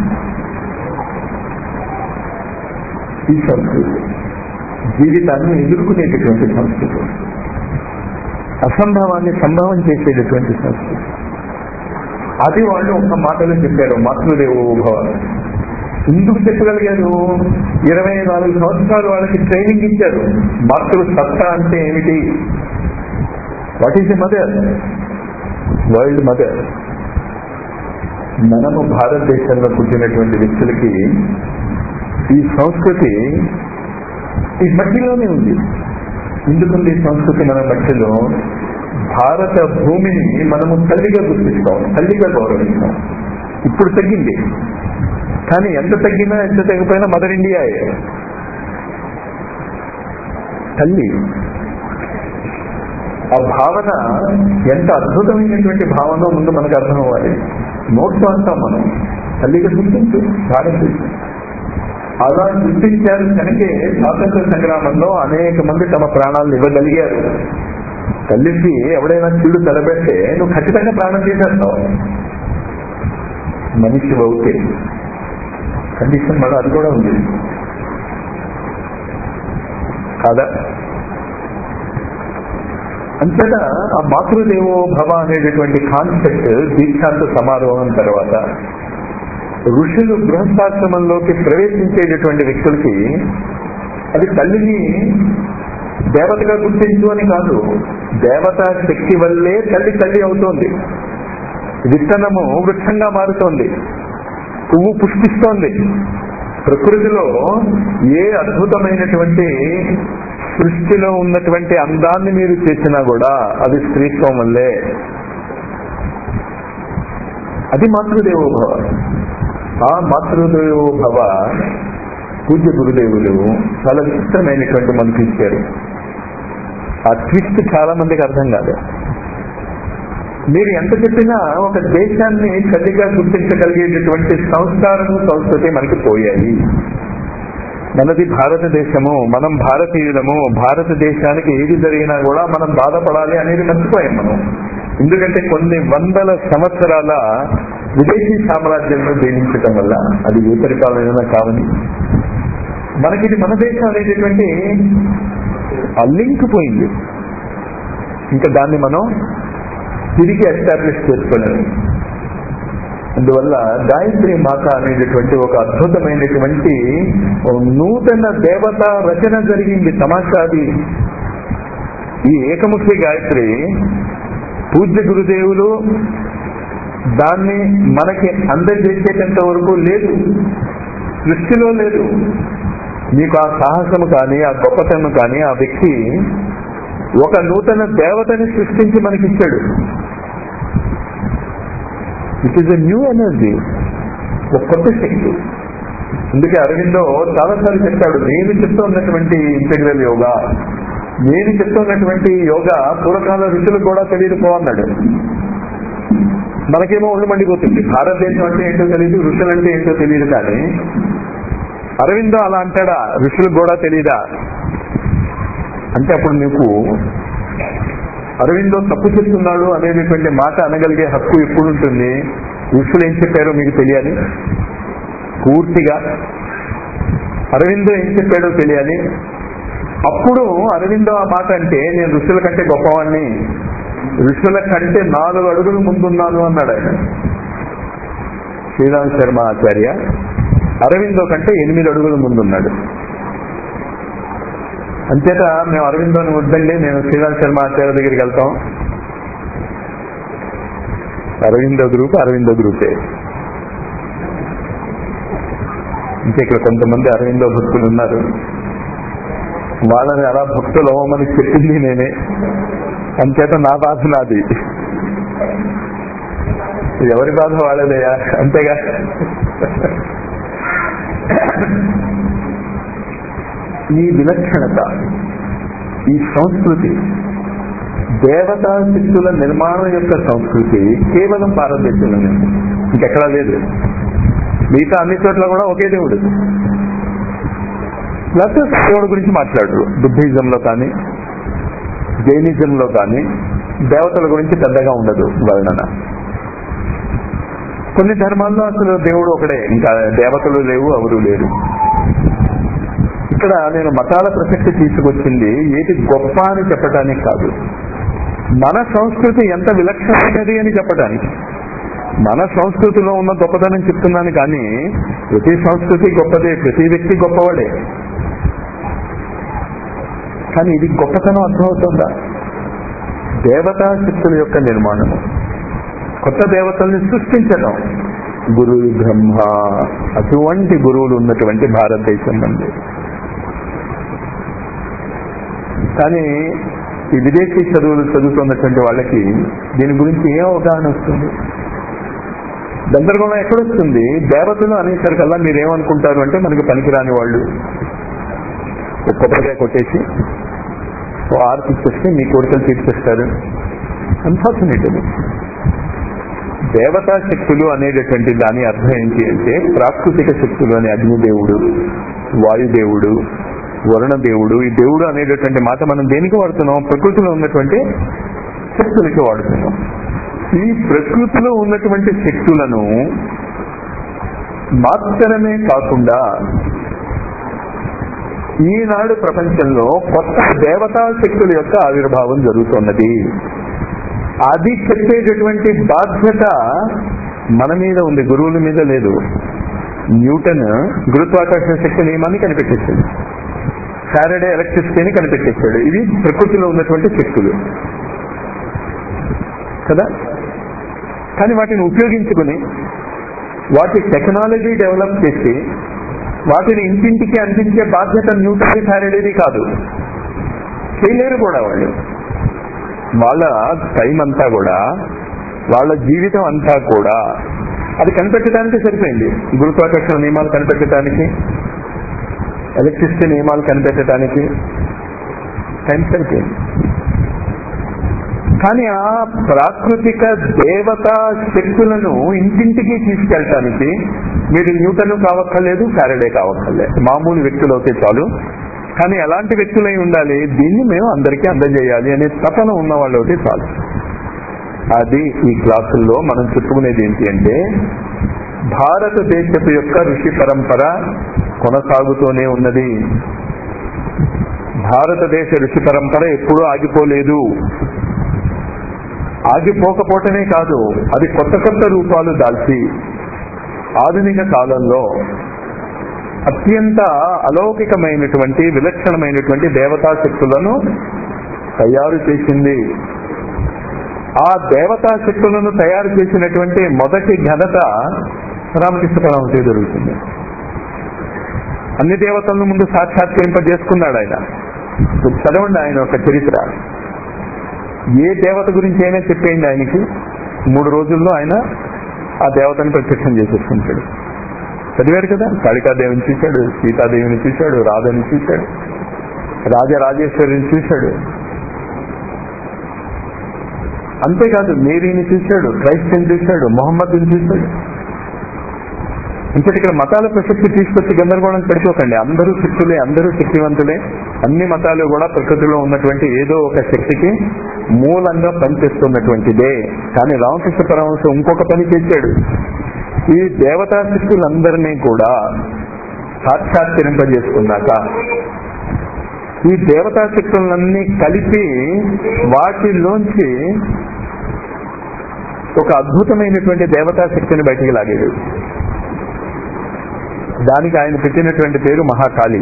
S2: ఈ సంస్కృతి జీవితాన్ని ఎదుర్కొనేటటువంటి సంస్కృతి అసంభవాన్ని సంభవం చేసేటటువంటి సంస్కృతి అది వాళ్ళు ఒక మాటలో చెప్పారు మాతృదేవో భవ ఎందుకు చెప్పగలిగారు ఇరవై నాలుగు సంవత్సరాలు వాళ్ళకి ట్రైనింగ్ ఇచ్చారు మాతృ సత్తా అంటే ఏమిటి what is a mother world mother మనము భారతదేశంలో పుట్టినటువంటి వ్యక్తులకి ఈ సంస్కృతి ఈ మట్టిలోనే ఉంది ఎందుకుంది ఈ సంస్కృతి మన మట్టిలో భారత భూమిని మనము తల్లిగా గుర్తిస్తాం తల్లిగా గౌరవిస్తాం ఇప్పుడు తగ్గింది కానీ ఎంత తగ్గినా ఎంత తగ్గిపోయినా మదర్ ఇండియాయే తల్లి ఆ భావన ఎంత అద్భుతమైనటువంటి భావన ముందు మనకు అర్థం అవ్వాలి నోట్స్ అంటాం మనం తల్లిగా గుర్తించు భారతదేశం అలా గుర్తించారు కనుకే స్వాతంత్ర సంగ్రామంలో అనేక మంది తమ ప్రాణాలను ఇవ్వగలిగారు తల్లికి ఎవడైనా చెడు తలబెడితే నువ్వు ఖచ్చితంగా ప్రాణం తీసేస్తావు మనిషి అవుతే కండిషన్ మళ్ళీ అది కూడా ఉంది కాదా అంతేత ఆ మాతృదేవో భవ అనేటటువంటి కాన్సెప్ట్ దీక్షాంత సమారోహం తర్వాత ఋషులు గృహస్థాశ్రమంలోకి ప్రవేశించేటటువంటి వ్యక్తులకి అది తల్లిని దేవతగా గుర్తించు అని కాదు దేవతా శక్తి వల్లే తల్లి తల్లి అవుతోంది విత్తనము వృక్షంగా మారుతోంది పువ్వు పుష్పిస్తోంది ప్రకృతిలో ఏ అద్భుతమైనటువంటి సృష్టిలో ఉన్నటువంటి అందాన్ని మీరు చేసినా కూడా అది స్త్రీత్వం వల్లే అది మాతృదేవోభవ ఆ మాతృదేవో భవ పూజ్య గురుదేవులు చాలా విచిత్రమైనటువంటి మనకి ఇచ్చారు ఆ ట్విస్ట్ చాలా మందికి అర్థం కాదు మీరు ఎంత చెప్పినా ఒక దేశాన్ని చదిగా గుర్తించగలిగేటటువంటి సంస్కారము సంస్కృతి మనకి పోయాయి మనది భారతదేశము మనం భారతీయులము భారతదేశానికి ఏది జరిగినా కూడా మనం బాధపడాలి అనేది మర్చిపోయాం మనం ఎందుకంటే కొన్ని వందల సంవత్సరాల విదేశీ సామ్రాజ్యంలో జయించటం వల్ల అది ఏ పరిపాలన కావని మనకి ఇది మన దేశం అనేటటువంటి ఆ లింక్ పోయింది ఇంకా దాన్ని మనం తిరిగి ఎస్టాబ్లిష్ చేసుకోలేము అందువల్ల గాయత్రి మాత అనేటటువంటి ఒక అద్భుతమైనటువంటి ఓ నూతన దేవత రచన జరిగింది తమాషాది ఈ ఏకముఖి గాయత్రి పూజ్య గురుదేవులు దాన్ని మనకి అందజేసేటంత వరకు లేదు సృష్టిలో లేదు మీకు ఆ సాహసము కానీ ఆ గొప్పతనం కానీ ఆ వ్యక్తి ఒక నూతన దేవతని సృష్టించి మనకిచ్చాడు it is a new energy ఒక కొత్త శక్తి అందుకే అరవిందో చాలాసార్లు చెప్పాడు నేను చెప్తున్నటువంటి ఇంటెగ్రల్ యోగా నేను చెప్తున్నటువంటి యోగా పూర్వకాల ఋషులకు కూడా తెలియదు పో అన్నాడు మనకేమో ఒళ్ళు మండిపోతుంది భారతదేశం అంటే ఏంటో తెలియదు ఋషులు అంటే ఏంటో తెలియదు కానీ అరవిందో అలా అంటాడా ఋషులకు కూడా తెలియదా అంటే అప్పుడు నీకు అరవిందో తప్పు చెప్తున్నాడు అనేటటువంటి మాట అనగలిగే హక్కు ఎప్పుడు ఉంటుంది ఋషులు ఏం చెప్పారో మీకు తెలియాలి పూర్తిగా అరవిందో ఏం చెప్పాడో తెలియాలి అప్పుడు అరవిందో ఆ మాట అంటే నేను ఋషుల కంటే గొప్పవాడిని ఋషుల కంటే నాలుగు అడుగులు ముందున్నాను అన్నాడు ఆయన శ్రీరామ్ శర్మ ఆచార్య అరవిందో కంటే ఎనిమిది అడుగుల ముందున్నాడు అంచేత మేము అరవిందోని వద్దండి నేను శ్రీరామ్ శర్మ ఆచార్య దగ్గరికి వెళ్తాం అరవిందో గ్రూప్ అరవిందో గ్రూపే ఇంకా ఇక్కడ కొంతమంది అరవిందో భక్తులు ఉన్నారు వాళ్ళని అలా భక్తులు అవ్వమని చెప్పింది నేనే అంచేత నా బాధ నాది ఎవరి బాధ వాళ్ళదయ్యా అంతేగా ఈ విలక్షణత ఈ సంస్కృతి దేవతా శక్తుల నిర్మాణం యొక్క సంస్కృతి కేవలం భారతదేశంలోనే ఉంది. ఇంకెక్కడా లేదు మిగతా అన్ని చోట్ల కూడా ఒకే దేవుడు ప్లస్ దేవుడి గురించి మాట్లాడరు బుద్ధిజంలో కానీ జైనిజంలో కానీ దేవతల గురించి పెద్దగా ఉండదు వర్ణన కొన్ని ధర్మాల్లో అసలు దేవుడు ఒకడే ఇంకా దేవతలు లేవు ఎవరు లేరు ఇక్కడ నేను మతాల ప్రసక్తి తీసుకొచ్చింది ఏది గొప్ప అని చెప్పడానికి కాదు మన సంస్కృతి ఎంత విలక్షణమైనది అని చెప్పడానికి మన సంస్కృతిలో ఉన్న గొప్పదనం చెప్తున్నాను కానీ ప్రతి సంస్కృతి గొప్పదే ప్రతి వ్యక్తి గొప్పవాడే కానీ ఇది గొప్పతనం అర్థమవుతుందా దేవతా శక్తుల యొక్క నిర్మాణం కొత్త దేవతల్ని సృష్టించడం గురు బ్రహ్మ అటువంటి గురువులు ఉన్నటువంటి భారతదేశం నుండి కానీ ఈ విదేశీ చదువులు చదువుతున్నటువంటి వాళ్ళకి దీని గురించి ఏ అవగాహన వస్తుంది గందరగోళం ఎక్కడొస్తుంది దేవతలు అనేసరికల్లా మీరేమనుకుంటారు అంటే మనకి పనికిరాని వాళ్ళు ఒక్కొక్కగా కొట్టేసి ఓ ఆరు ఇచ్చేస్తే మీ కోరికలు తీర్చేస్తారు అన్ఫార్చునేట్ అది దేవతా శక్తులు అనేటటువంటి దాని అర్థం ఏంటి అంటే ప్రాకృతిక శక్తులు అనే అగ్నిదేవుడు వాయుదేవుడు వరుణదేవుడు ఈ దేవుడు అనేటటువంటి మాట మనం దేనికి వాడుతున్నాం ప్రకృతిలో ఉన్నటువంటి శక్తులకి వాడుతున్నాం ఈ ప్రకృతిలో ఉన్నటువంటి శక్తులను మాత్రమే కాకుండా ఈనాడు ప్రపంచంలో కొత్త దేవతా శక్తుల యొక్క ఆవిర్భావం జరుగుతున్నది అది చెప్పేటటువంటి బాధ్యత మన మీద ఉంది గురువుల మీద లేదు న్యూటన్ గురుత్వాకర్షణ శక్తి నియమాన్ని కనిపెట్టేశాడు సాటర్డే ఎలక్ట్రిసిటీని కనిపెట్టేశాడు ఇవి ప్రకృతిలో ఉన్నటువంటి శక్తులు కదా కానీ వాటిని ఉపయోగించుకుని వాటి టెక్నాలజీ డెవలప్ చేసి వాటిని ఇంటింటికి అందించే బాధ్యత న్యూటన్ ఫ్యారడేది కాదు చేయలేరు కూడా వాళ్ళు వాళ్ళ టైం అంతా కూడా వాళ్ళ జీవితం అంతా కూడా అది కనిపెట్టడానికి సరిపోయింది గురుత్వాకర్షణ నియమాలు కనిపెట్టడానికి ఎలక్ట్రిసిటీ నియమాలు కనిపెట్టడానికి టైం సరిపోయింది కానీ ఆ ప్రాకృతిక దేవతా శక్తులను ఇంటింటికి తీసుకెళ్ళటానికి మీరు న్యూటన్ కావక్కర్లేదు ఫ్యారడే కావక్కర్లేదు మామూలు వ్యక్తులు అయితే చాలు కానీ ఎలాంటి వ్యక్తులై ఉండాలి దీన్ని మేము అందరికీ అందజేయాలి అనే తపన ఉన్న వాళ్ళు ఒకటి చాలు అది ఈ క్లాసుల్లో మనం చెప్పుకునేది ఏంటి అంటే భారతదేశపు యొక్క ఋషి పరంపర కొనసాగుతూనే ఉన్నది భారతదేశ ఋషి పరంపర ఎప్పుడూ ఆగిపోలేదు ఆగిపోకపోవటమే కాదు అది కొత్త కొత్త రూపాలు దాల్చి ఆధునిక కాలంలో అత్యంత అలౌకికమైనటువంటి విలక్షణమైనటువంటి దేవతా శక్తులను తయారు చేసింది ఆ దేవతా శక్తులను తయారు చేసినటువంటి మొదటి ఘనత రామకృష్ణ పరమశివ జరుగుతుంది అన్ని దేవతలను ముందు సాక్షాత్కరింపజేసుకున్నాడు ఆయన చదవండి ఆయన ఒక చరిత్ర ఏ దేవత గురించి అయినా చెప్పేయండి ఆయనకి మూడు రోజుల్లో ఆయన ఆ దేవతని ప్రత్యక్షం చేసేసుకుంటాడు చదివారు కదా కాళికాదేవిని చూశాడు సీతాదేవిని చూశాడు రాధని చూశాడు రాజరాజేశ్వరిని చూశాడు అంతేకాదు మేరీని చూశాడు క్రైస్తని చూశాడు మొహమ్మద్ని చూశాడు ఇంకటి ఇక్కడ మతాల ప్రసక్తి తీసుకొచ్చి గందరగోళం పెట్టుకోకండి అందరూ శక్తులే అందరూ శక్తివంతులే అన్ని మతాలు కూడా ప్రకృతిలో ఉన్నటువంటి ఏదో ఒక శక్తికి మూలంగా పనిచేస్తున్నటువంటిదే కానీ రామకృష్ణ పరమహంస ఇంకొక పని చేశాడు ఈ దేవతా శక్తులందరినీ కూడా సాక్షాత్కరింపజేసుకున్నాక ఈ దేవతా శక్తులన్నీ కలిపి వాటిలోంచి ఒక అద్భుతమైనటువంటి దేవతా శక్తిని బయటికి లాగాడు దానికి ఆయన పెట్టినటువంటి పేరు మహాకాళి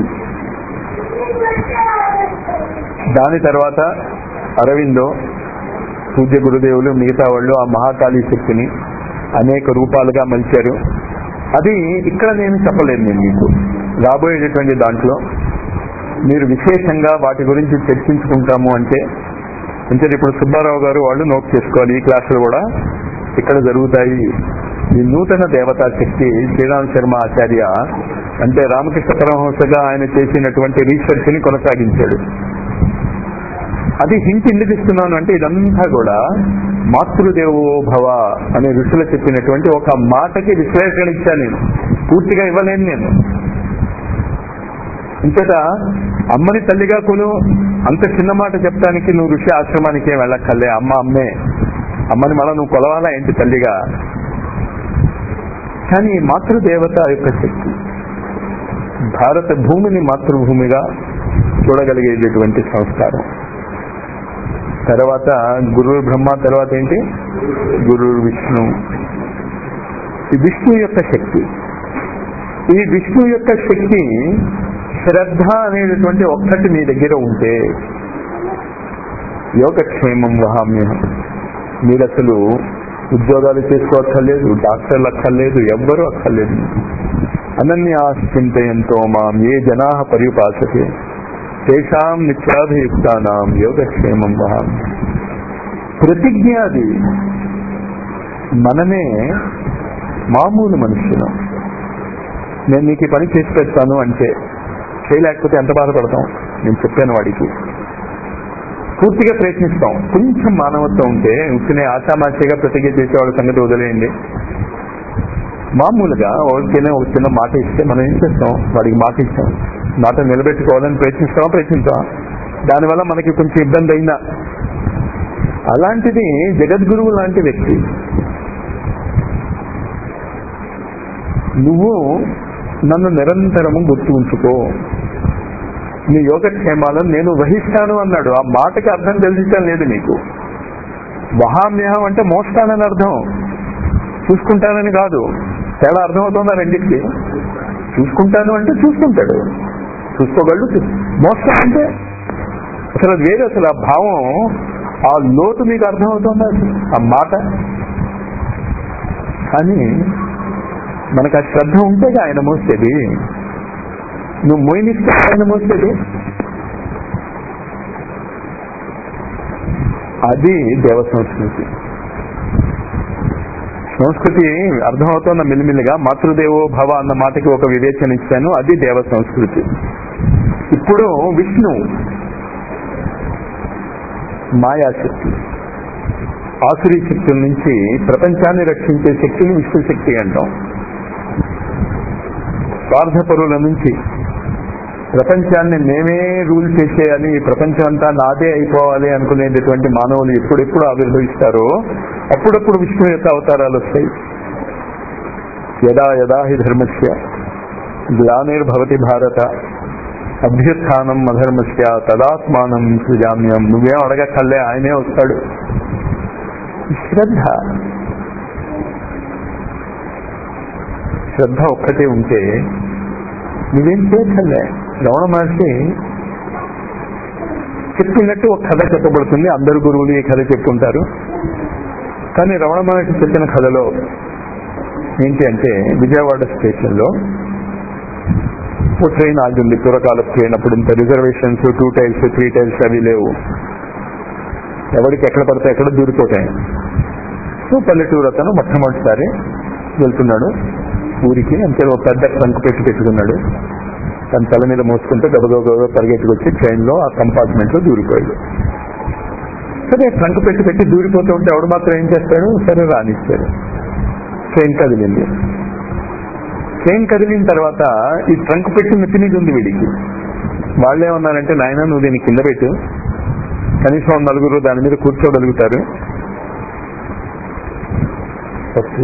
S2: దాని తర్వాత అరవిందో పూజ్య గురుదేవులు మిగతా వాళ్ళు ఆ మహాకాళి శక్తిని అనేక రూపాలుగా మలిచారు అది ఇక్కడ నేను చెప్పలేదు నేను మీకు రాబోయేటటువంటి దాంట్లో మీరు విశేషంగా వాటి గురించి చర్చించుకుంటాము అంటే అంటే ఇప్పుడు సుబ్బారావు గారు వాళ్ళు నోట్ చేసుకోవాలి ఈ క్లాసులు కూడా ఇక్కడ జరుగుతాయి ఈ నూతన దేవతా శక్తి శ్రీరామ్ శర్మ ఆచార్య అంటే రామకృష్ణ పరమహంసగా ఆయన చేసినటువంటి రీసెర్చ్ ని కొనసాగించాడు అది హింట్ ఎందుకు ఇస్తున్నాను అంటే ఇదంతా కూడా మాతృదేవో భవ అనే ఋషులు చెప్పినటువంటి ఒక మాటకి విశ్లేషణ ఇచ్చాను నేను పూర్తిగా ఇవ్వలేను నేను ఇంతట అమ్మని తల్లిగా కొను అంత చిన్న మాట చెప్తానికి నువ్వు ఋషి ఆశ్రమానికి ఏం వెళ్ళక్కర్లే అమ్మ అమ్మే అమ్మని మళ్ళా నువ్వు కొలవాలా ఏంటి తల్లిగా కానీ మాతృదేవత యొక్క శక్తి భారత భూమిని మాతృభూమిగా చూడగలిగేటటువంటి సంస్కారం తర్వాత గురు బ్రహ్మ తర్వాత ఏంటి గురు విష్ణు ఈ విష్ణు యొక్క శక్తి ఈ విష్ణు యొక్క శక్తి శ్రద్ధ అనేటటువంటి ఒక్కటి మీ దగ్గర ఉంటే యోగక్షేమం వహామ్యహం మీరు అసలు ఉద్యోగాలు చేసుకోవక్కర్లేదు డాక్టర్లు అక్కర్లేదు ఎవ్వరూ అక్కర్లేదు అనన్యాశ్చింతయంతో మాం ఏ జనా పరిపాసతే తేషాం నిత్యాభియుక్తానాం యోగక్షేమం వహామి ప్రతిజ్ఞ అది మనమే మామూలు మనుషులం నేను నీకు ఈ పని చేసి పెడతాను అంటే చేయలేకపోతే ఎంత బాధపడతాం నేను చెప్పాను వాడికి పూర్తిగా ప్రయత్నిస్తాం కొంచెం మానవత్వం ఉంటే ఉత్తినే ఆశామాషిగా ప్రతిజ్ఞ చేసేవాళ్ళ సంగతి వదిలేయండి మామూలుగా ఎవరికైనా ఒక చిన్న మాట ఇస్తే మనం ఏం చేస్తాం వాడికి మాట ఇస్తాం మాట నిలబెట్టుకోవాలని ప్రయత్నిస్తామా ప్రయత్నిస్తాం దానివల్ల మనకి కొంచెం ఇబ్బంది అయిందా అలాంటిది జగద్గురువు లాంటి వ్యక్తి నువ్వు నన్ను నిరంతరము గుర్తు ఉంచుకో నీ యోగక్షేమాలను నేను వహిస్తాను అన్నాడు ఆ మాటకి అర్థం తెలిసించడం లేదు నీకు వహామ్యహం అంటే మోస్తానని అర్థం చూసుకుంటానని కాదు తేడా అర్థమవుతుందా రెండింటికి చూసుకుంటాను అంటే చూసుకుంటాడు చూసుకోగలడు చూ- మోస్తానంటే అసలు అది వేరు అసలు ఆ భావం ఆ లోతు మీకు అర్థమవుతుందా అసలు? ఆ మాట కానీ మనకు ఆ శ్రద్ధ ఉంటేగా ఆయన మోసేది నువ్వు మోయినిస్తే ఆయన మోసేది అది దేవ సంస్కృతి సంస్కృతి అర్థమవుతోన్న మెల్లిమెల్లిగా మాతృదేవో భవ అన్న మాటకి ఒక వివేచన ఇచ్చాను అది దేవ సంస్కృతి ఇప్పుడు విష్ణు మాయాశక్తి ఆసురీ శక్తుల నుంచి ప్రపంచాన్ని రక్షించే శక్తిని విష్ణు శక్తి అంటాం స్వార్థపరుల నుంచి ప్రపంచాన్ని మేమే రూల్ చేసేయాలి ఈ ప్రపంచం అంతా నాదే అయిపోవాలి అనుకునేటటువంటి మానవులు ఎప్పుడెప్పుడు ఆవిర్భవిస్తారో అప్పుడప్పుడు విష్ణు యొక్క అవతారాలు వస్తాయి యదా యదా హి ధర్మస్య గ్లానిర్భవతి భారత అభ్యుత్థానం అధర్మస్య తదాత్మానం సృజామ్యం నువ్వేం అడగక్కర్లే ఆయనే వస్తాడు శ్రద్ధ శ్రద్ధ ఒక్కటే ఉంటే నువ్వేం చేయక్కర్లే రమణ మహర్షి చెప్పినట్టు ఒక కథ చెప్పబడుతుంది అందరు గురువులు ఈ కథ చెప్పుకుంటారు కానీ రమణ మహర్షి చెప్పిన కథలో ఏంటి అంటే విజయవాడ స్టేషన్లో ఓ ట్రైన్ ఆగింది పూర్వకాలపు ట్రైన్ అప్పుడు ఇంత reservations two tiles three tiles అవి లేవు ఎవరికి ఎక్కడ పడితే ఎక్కడ దూరిపోతాయి సో పల్లెటూరు అతను మొట్టమొదటిసారి వెళ్తున్నాడు ఊరికి అంతే ఒక పెద్ద ట్రంక్ పెట్టి పెట్టుకున్నాడు తన తల మీద మోసుకుంటే గబగబ పరిగెత్తుకొచ్చి ట్రైన్ లో ఆ కంపార్ట్మెంట్ లో దూరిపోయాడు సరే ట్రంక్ పెట్టి పెట్టి దూరిపోతూ ఉంటే ఎవడు మాత్రం ఏం చేస్తాడు సరే రానిస్తాడు ట్రైన్ కదిలింది ట్రైన్ కదిలిన తర్వాత ఈ ట్రంక్ పెట్టి నెత్తినీది ఉంది వీడికి వాళ్ళేమన్నారంటే నాయన నువ్వు దీన్ని కింద పెట్టు కనీసం నలుగురు దాని మీద కూర్చోగలుగుతారు తప్పు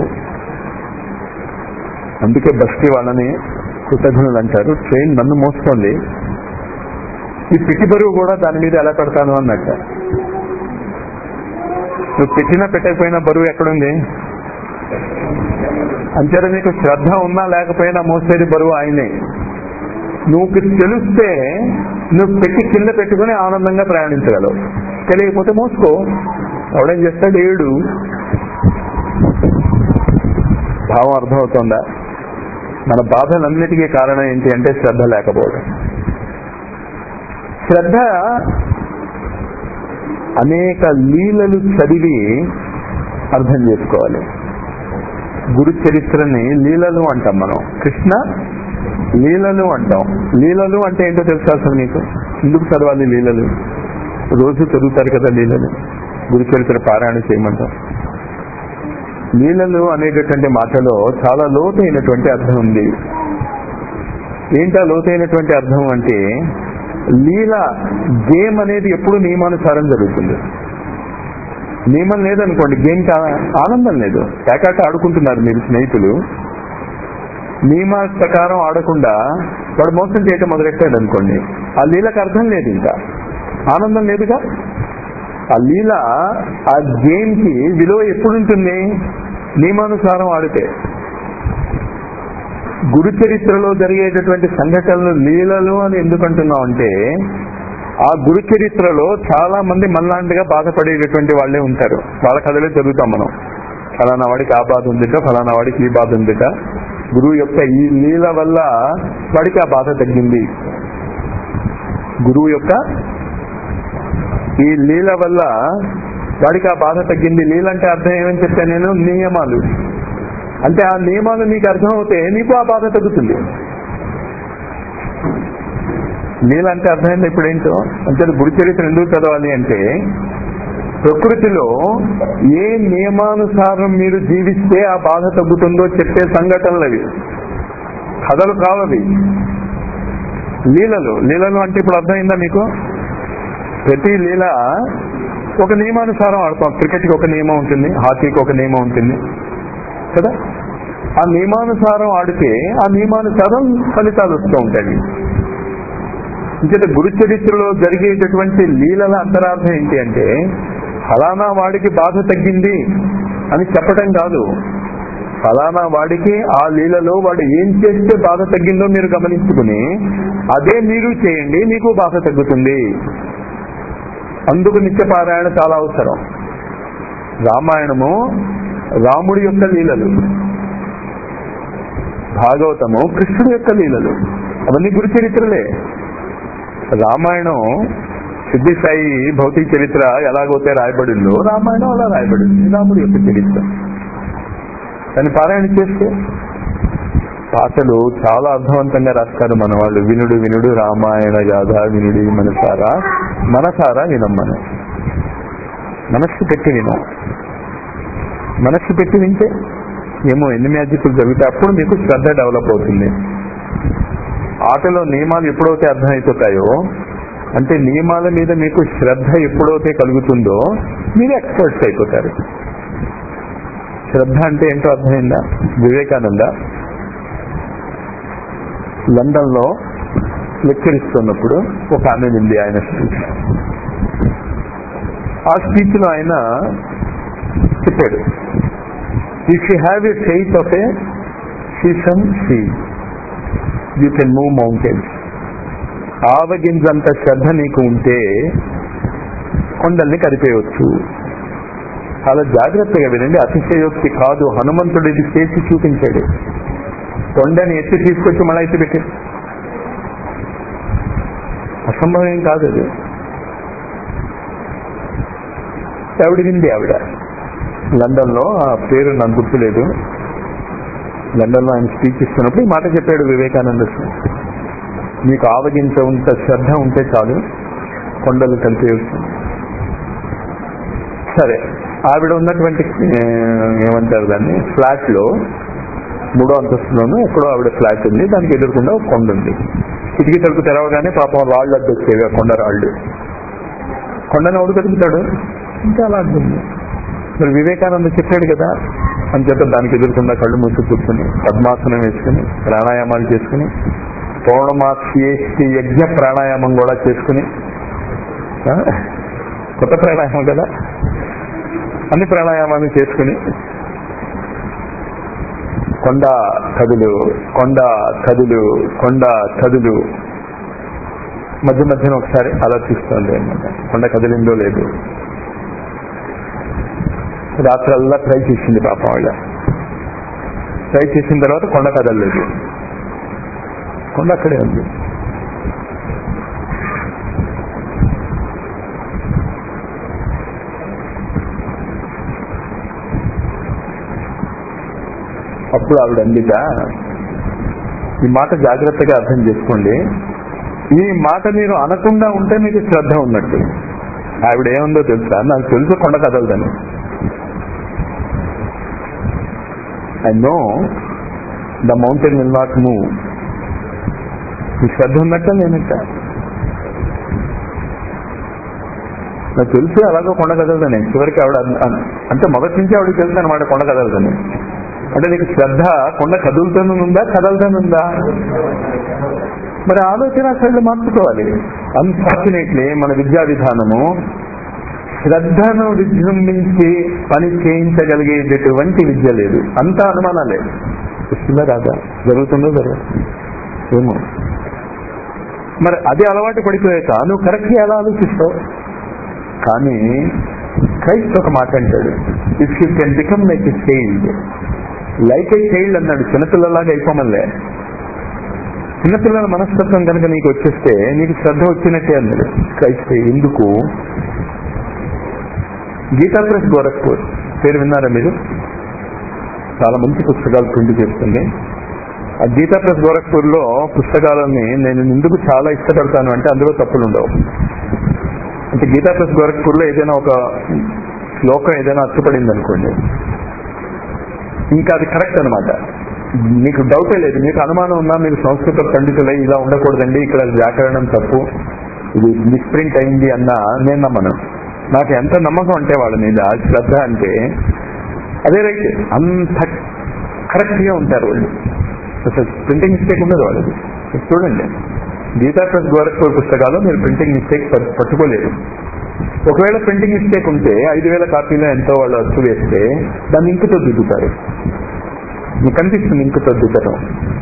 S2: అందుకే బస్కి వాళ్ళని కృతజ్ఞులు అంటారు ట్రైన్ నన్ను మోస్తోంది ఈ పిటి బరువు కూడా దాని మీద ఎలా పెడతాను అన్నట్ట నువ్వు పెట్టినా పెట్టకపోయినా బరువు ఎక్కడుంది అంతేత నీకు శ్రద్ధ ఉన్నా లేకపోయినా మోసేది బరువు ఆయనే నువ్వు తెలిస్తే నువ్వు పెట్టి కింద పెట్టుకుని ఆనందంగా ప్రయాణించగలవు తెలియకపోతే మోసుకో ఎవడేం చేస్తాడు ఏడు భావం అర్థమవుతుందా మన బాధలన్నిటికీ కారణం ఏంటి అంటే శ్రద్ధ లేకపోవడం శ్రద్ధ అనేక లీలలు చదివి అర్థం చేసుకోవాలి గురు చరిత్రని లీలలు అంటాం మనం కృష్ణ లీలలు అంటాం లీలలు అంటే ఏంటో తెలుసా అసలు నీకు ఎందుకు చదవాలి లీలలు రోజు చదువుతారు కదా లీలలు గురు చరిత్ర పారాయణ చేయమంటాం లీలలు అనేటటువంటి మాటలో చాలా లోతైనటువంటి అర్థం ఉంది ఏంటా లోతైనటువంటి అర్థం అంటే లీల గేమ్ అనేది ఎప్పుడు నియమానుసారం జరుగుతుంది నియమం లేదనుకోండి గేమ్ ఆనందం లేదు పేకాట ఆడుకుంటున్నారు మీరు స్నేహితులు నియమ ప్రకారం ఆడకుండా వాడు మోసం చేయటం మొదలెట్టాడు అనుకోండి ఆ లీలకు అర్థం లేదు ఇంకా ఆనందం లేదుగా ఆ లీల ఆ గేమ్ కి విలువ ఎప్పుడు ఉంటుంది నియమానుసారం ఆడితే గురు చరిత్రలో జరిగేటటువంటి సంఘటనలు లీలలు అని ఎందుకు అంటున్నాం అంటే ఆ గురు చరిత్రలో చాలా మంది మళ్ళాంటిగా బాధపడేటటువంటి వాళ్ళే ఉంటారు వాళ్ళ కథలే చదువుతాం మనం ఫలానా వాడికి ఆ బాధ ఉందిట ఫలానా వాడికి ఈ బాధ ఉందిట గురువు యొక్క ఈ లీల వల్ల వాడికి ఆ బాధ తగ్గింది గురువు యొక్క ఈ లీల వల్ల వాడికి ఆ బాధ తగ్గింది లీల అంటే అర్థం ఏమని చెప్పాను నేను నియమాలు అంటే ఆ నియమాలు నీకు అర్థం అవుతే నీకు ఆ బాధ తగ్గుతుంది లీల అంటే అర్థమైంది ఇప్పుడు ఏంటో అంటే గురు చరిత్ర ఎందుకు చదవాలి అంటే ప్రకృతిలో ఏ నియమానుసారం మీరు జీవిస్తే ఆ బాధ తగ్గుతుందో చెప్పే సంఘటనలు అవి కథలు కావవి లీలలు లీలలు అంటే ఇప్పుడు అర్థమైందా మీకు ప్రతి లీల ఒక నియమానుసారం ఆడతాం క్రికెట్కి ఒక నియమం ఉంటుంది హాకీకి ఒక నియమం ఉంటుంది కదా ఆ నియమానుసారం ఆడితే ఆ నియమానుసారం ఫలితాలు వస్తూ ఉంటాయి ఇంకేత గురు చరిత్రలో జరిగేటటువంటి లీలల అంతరార్థం ఏంటి అంటే ఫలానా వాడికి బాధ తగ్గింది అని చెప్పడం కాదు ఫలానా వాడికి ఆ లీలలో వాడు ఏం చేస్తే బాధ తగ్గిందో మీరు గమనించుకుని అదే మీరు చేయండి మీకు బాధ తగ్గుతుంది అందుకు నిత్యపారాయణ చాలా అవసరం రామాయణము రాముడి యొక్క లీలలు భాగవతము కృష్ణుడి యొక్క లీలలు అవన్నీ గురు చరిత్రలే రామాయణం సిద్ధి సాయి భౌతిక చరిత్ర ఎలాగైతే రాయబడిందో రామాయణం అలా రాయబడింది రాముడి యొక్క చరిత్ర దాన్ని పారాయణ చేస్తే పాటలు చాలా అర్థవంతంగా రాస్తారు మన వాళ్ళు వినుడు వినుడు రామాయణ గాథ వినుడి మనసారా మనసారా వినమ్మను మనస్సు పెట్టి వినం మనస్సు పెట్టి వింటే ఏమో ఎన్ని మ్యాజిక్లు జరిగితే అప్పుడు మీకు శ్రద్ధ డెవలప్ అవుతుంది ఆటలో నియమాలు ఎప్పుడైతే అర్థమైపోతాయో అంటే నియమాల మీద మీకు శ్రద్ధ ఎప్పుడైతే కలుగుతుందో మీరు ఎక్స్పర్ట్స్ అయిపోతారు శ్రద్ధ అంటే ఏంటో అర్థమైందా వివేకానంద లండన్ లో లెక్చర్ ఇస్తున్నప్పుడు ఒక ఆమె ఉంది ఆయన స్పీచ్ ఆ స్పీచ్ లో ఆయన చెప్పాడు if you have a faith of a sesame seed you can move mountains ఆవగింజంత శ్రద్ధ నీకు ఉంటే కొండల్ని కరిపేయవచ్చు చాలా జాగ్రత్తగా వినండి అతిశయోక్తి కాదు హనుమంతుడు ఇది చేసి చూపించాడు కొండని ఎత్తి తీసుకొచ్చి మళ్ళీ ఎత్తి పెట్టి అసంభవం ఏం కాదు అది ఆవిడ వింది ఆవిడ లండన్ లో ఆ పేరు నాకు గుర్తులేదు లండన్ లో ఆయన స్పీచ్ ఇస్తున్నప్పుడు ఈ మాట చెప్పాడు వివేకానంద స్వామి. మీకు ఆవగించ ఉంట శ్రద్ధ ఉంటే చాలు కొండలు కలిపేయచ్చు సరే ఆవిడ ఉన్నటువంటి ఆ, ఏమంటారు దాన్ని ఫ్లాట్ లో మూడో అంతస్తులోనూ ఎక్కడో ఆవిడ ఫ్లాట్ ఉంది దానికి ఎదురుకుండా ఒక కొండ ఉంది కిటికీ తలుపు తెరవగానే పాపం రాళ్ళు అడ్డు వచ్చేవి ఆ కొండ రాళ్ళు కొండను ఎవడు కదుపుతాడు ఇంకా అలా అడ్డుంది మరి వివేకానంద చెప్పాడు కదా అని చెప్పి దానికి ఎదురుకుండా కళ్ళు మూసి కూర్చుని పద్మాసనం వేసుకుని ప్రాణాయామాలు చేసుకుని పౌర్ణమాసి యజ్ఞ ప్రాణాయామం కూడా చేసుకుని ఆ? కొత్త ప్రాణాయామం కదా అన్ని ప్రాణాయామాలు చేసుకుని కొండ కదులు కొండ కదులు కొండ కదులు మధ్య మధ్యన ఒకసారి ఆలోచిస్తుంది అనమాట కొండ కదిలిందో లేదు రాత్రల్లా ట్రై చేసింది పాపం ఆవిడ ట్రై చేసిన తర్వాత కొండ కదలలేదు కొండ అక్కడే ఉంది అప్పుడు ఆవిడ అందిట ఈ మాట జాగ్రత్తగా అర్థం చేసుకోండి ఈ మాట మీరు అనకుండా ఉంటే మీకు శ్రద్ధ ఉన్నట్టు ఆవిడ ఏముందో తెలుసా నాకు తెలుసు కొండ కదలదని I know the mountain will not move ఈ శ్రద్ధ ఉన్నట్ట లేనట్ట నాకు తెలుసు అలాగో కొండ కదలదని చివరికి ఆవిడ అన్- అన్- అంటే మొదటి నుంచి ఆవిడకి తెలుసు అనమాట కొండ కదలదని అంటే నీకు శ్రద్ధ కొండ కదులుతానుందా కదలతానుందా మరి ఆలోచన శైలి మార్చుకోవాలి అన్ఫార్చునేట్లీ మన విద్యా విధానము శ్రద్ధను విజృంభించి పని చేయించగలిగేటటువంటి విద్య లేదు అంతా అనుమానాలే వస్తుందా రాదా జరుగుతుందో జరగదు ఏమో మరి అది అలవాటు పడిపోయాక నువ్వు కరెక్ట్గా ఎలా ఆలోచిస్తావు కానీ క్రైస్ట్ ఒక మాట అంటాడు if you can become like a child like a child అన్నాడు చిన్నపిల్లలాగా అయిపోమల్లే చిన్నపిల్లల మనస్తత్వం కనుక నీకు వచ్చేస్తే నీకు శ్రద్ధ వచ్చినట్టే అన్నాడు క్రైస్ట్ ఎందుకు గీతా ప్రెస్ గోరఖ్పూర్ పేరు విన్నారా మీరు చాలా మంచి పుస్తకాలు ప్రింట్ చేస్తుంది ఆ గీతా ప్రెస్ గోరఖ్పూర్ లో పుస్తకాలని నేను ఎందుకు చాలా ఇష్టపడతాను అంటే అందులో తప్పులు ఉండవు అంటే గీతా ప్రెస్ గోరఖ్పూర్ లో ఏదైనా ఒక శ్లోకం ఏదైనా అచ్చుపడింది అనుకోండి ఇంకా అది కరెక్ట్ అనమాట మీకు డౌటే లేదు మీకు అనుమానం ఉన్నా మీరు సంస్కృత పండితులై ఇలా ఉండకూడదండి ఇక్కడ వ్యాకరణం తప్పు ఇది మిస్ప్రింట్ అయింది అన్నా నేను నమ్మను నాకు ఎంత నమ్మకం అంటే వాళ్ళ మీద శ్రద్ధ అంటే అదే రైట్ అంత కరెక్ట్ గా ఉంటారు వాళ్ళు అసలు ప్రింటింగ్ మిస్టేక్ ఉండదు వాళ్ళది చూడండి గీతా ప్రెస్ గోరఖ్పూర్ పుస్తకాలు మీరు ప్రింటింగ్ మిస్టేక్ పట్టుకోలేరు ఒకవేళ ప్రింటింగ్ మిస్టేక్ ఉంటే ఐదు వేల కాపీలో ఎంతో వాళ్ళు అచ్చు వేస్తే దాన్ని ఇంకుతో దిద్దుతారు మీకు కనిపిస్తుంది ఇంకుతో దిద్దటం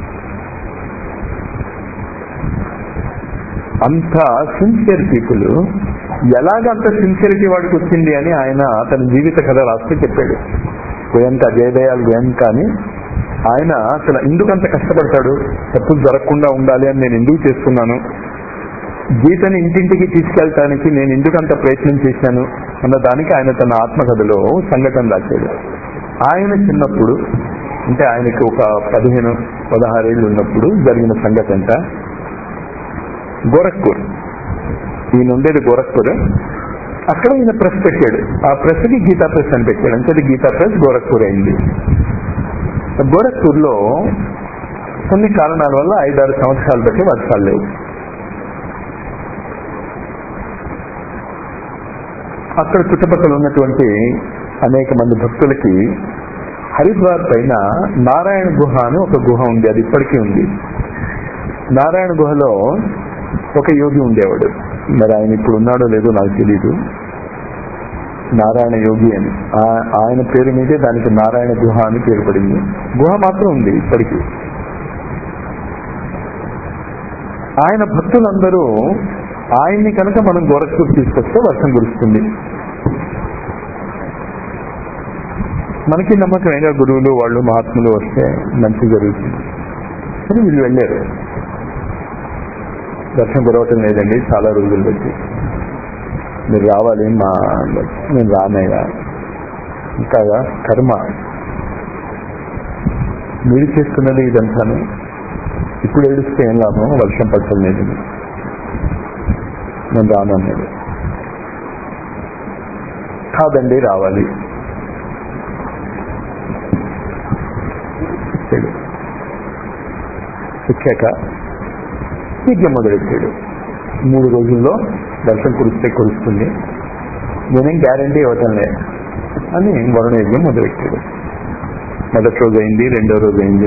S2: అంత సిన్సియర్ పీపుల్ ఎలాగ అంత సిన్సియరిటీ వాడికి వచ్చింది అని ఆయన తన జీవిత కథ రాస్తూ చెప్పాడు గోయంక జయదయాల్ గోయంక అని ఆయన అసలు ఎందుకు అంత కష్టపడతాడు తప్పులు జరగకుండా ఉండాలి అని నేను ఎందుకు చేస్తున్నాను గీతని ఇంటింటికి తీసుకెళ్ళటానికి నేను ఎందుకు అంత ప్రయత్నం చేశాను అన్న దానికి ఆయన తన ఆత్మకథలో సంఘటన రాశాడు ఆయన చిన్నప్పుడు అంటే ఆయనకి ఒక పదిహేను పదహారేళ్ళు ఉన్నప్పుడు జరిగిన సంగతి అంట గోరఖ్పూర్ ఈయన ఉండేది గోరఖ్పూర్ అక్కడ ఈయన ప్రెస్ పెట్టాడు ఆ ప్రెస్ కి గీతా ప్రెస్ అని పెట్టాడు అంటే అది గీతా ప్రెస్ గోరఖ్పూర్ అయింది గోరఖ్పూర్ లో కొన్ని కారణాల వల్ల ఐదారు సంవత్సరాలు బట్టి వర్షాలు లేవు అక్కడ చుట్టుపక్కల ఉన్నటువంటి అనేక మంది భక్తులకి హరిద్వార్ పైన నారాయణ గుహ అని ఒక గుహ ఉంది అది ఇప్పటికీ ఉంది నారాయణ గుహలో ఒక యోగి ఉండేవాడు మరి ఆయన ఇప్పుడు ఉన్నాడో లేదో నాకు తెలియదు నారాయణ యోగి అని ఆ- ఆయన పేరు మీదే దానికి నారాయణ గుహ అని పేరు పడింది గుహ మాత్రం ఉంది ఇప్పటికీ ఆయన భక్తులందరూ ఆయన్ని కనుక మనం గోరఖ్పూర్ తీసుకొస్తే వర్షం కురుస్తుంది మనకి నమ్మకమేగా గురువులు వాళ్ళు మహాత్ములు వస్తే మంచి జరుగుతుంది కానీ వీళ్ళు వెళ్ళారు వర్షం కురవటం లేదండి చాలా రోజులు బట్టి మీరు రావాలి మా నేను రానయ్యా ఇంకా కర్మ మీరు చేస్తున్నది ఇదంతాను ఇప్పుడు ఏడుస్తే ఏం లాభం వర్షం పడటం లేదు నేను రాను అన్నాడు కాదండి రావాలి వచ్చాడు వచ్చాక యజ్ఞం మొదలెట్టాడు మూడు రోజుల్లో వర్షం కురిస్తే కురుస్తుంది నేనేం గ్యారంటీ ఇవ్వటం లే అని వరుణ యజ్ఞం మొదలెట్టాడు మొదటి రోజు అయింది రెండో రోజు అయింది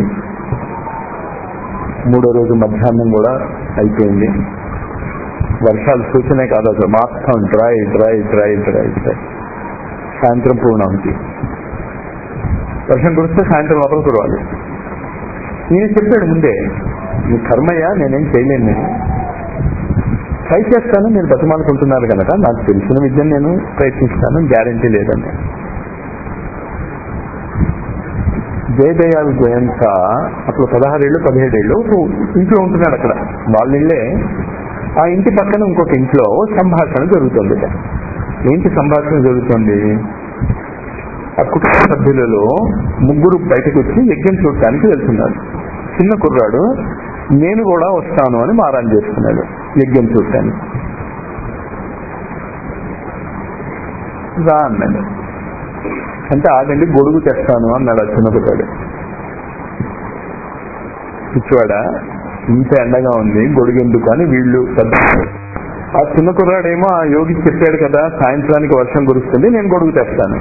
S2: మూడో రోజు మధ్యాహ్నం కూడా అయిపోయింది వర్షాలు సూచనే కాదు అసలు మొత్తం dry dry dry dry dry సాయంత్రం పూర్ణాంతి వర్షం కురిస్తే సాయంత్రం లోపల కురవాలి నేను చెప్పాడు ముందే నీ కర్మయ్య నేనేం చేయలేను నేను ట్రై చేస్తాను నేను బతిమాలుకుంటున్నారు కనుక నాకు తెలిసిన విద్యను నేను ప్రయత్నిస్తాను గ్యారంటీ లేదని జయదయాల్ గోయంక అప్పుడు పదహారేళ్ళు పదిహేడేళ్ళు ఒక ఇంట్లో ఉంటున్నాడు అక్కడ వాళ్ళ ఇళ్ళే ఆ ఇంటి పక్కన ఇంకొక ఇంట్లో సంభాషణ జరుగుతుంది ఏంటి సంభాషణ జరుగుతుంది ఆ కుటుంబ సభ్యులలో ముగ్గురు బయటకు వచ్చి యజ్ఞం చూడటానికి వెళ్తున్నారు చిన్న కుర్రాడు నేను కూడా వస్తాను అని మారాన్ చేస్తున్నాడు యజ్ఞం చూడటానికి రా అన్నాడు అంటే ఆగండి గొడుగు తెస్తాను అన్నాడు ఆ చిన్న కుర్రాడు పిచ్చివాడ ఇంత ఎండగా ఉంది గొడుగు ఎందుకు అని వీళ్ళు పెద్ద ఆ చిన్న కుర్రాడేమో ఆ యోగి చెప్పాడు కదా సాయంత్రానికి వర్షం కురుస్తుంది నేను గొడుగు తెస్తాను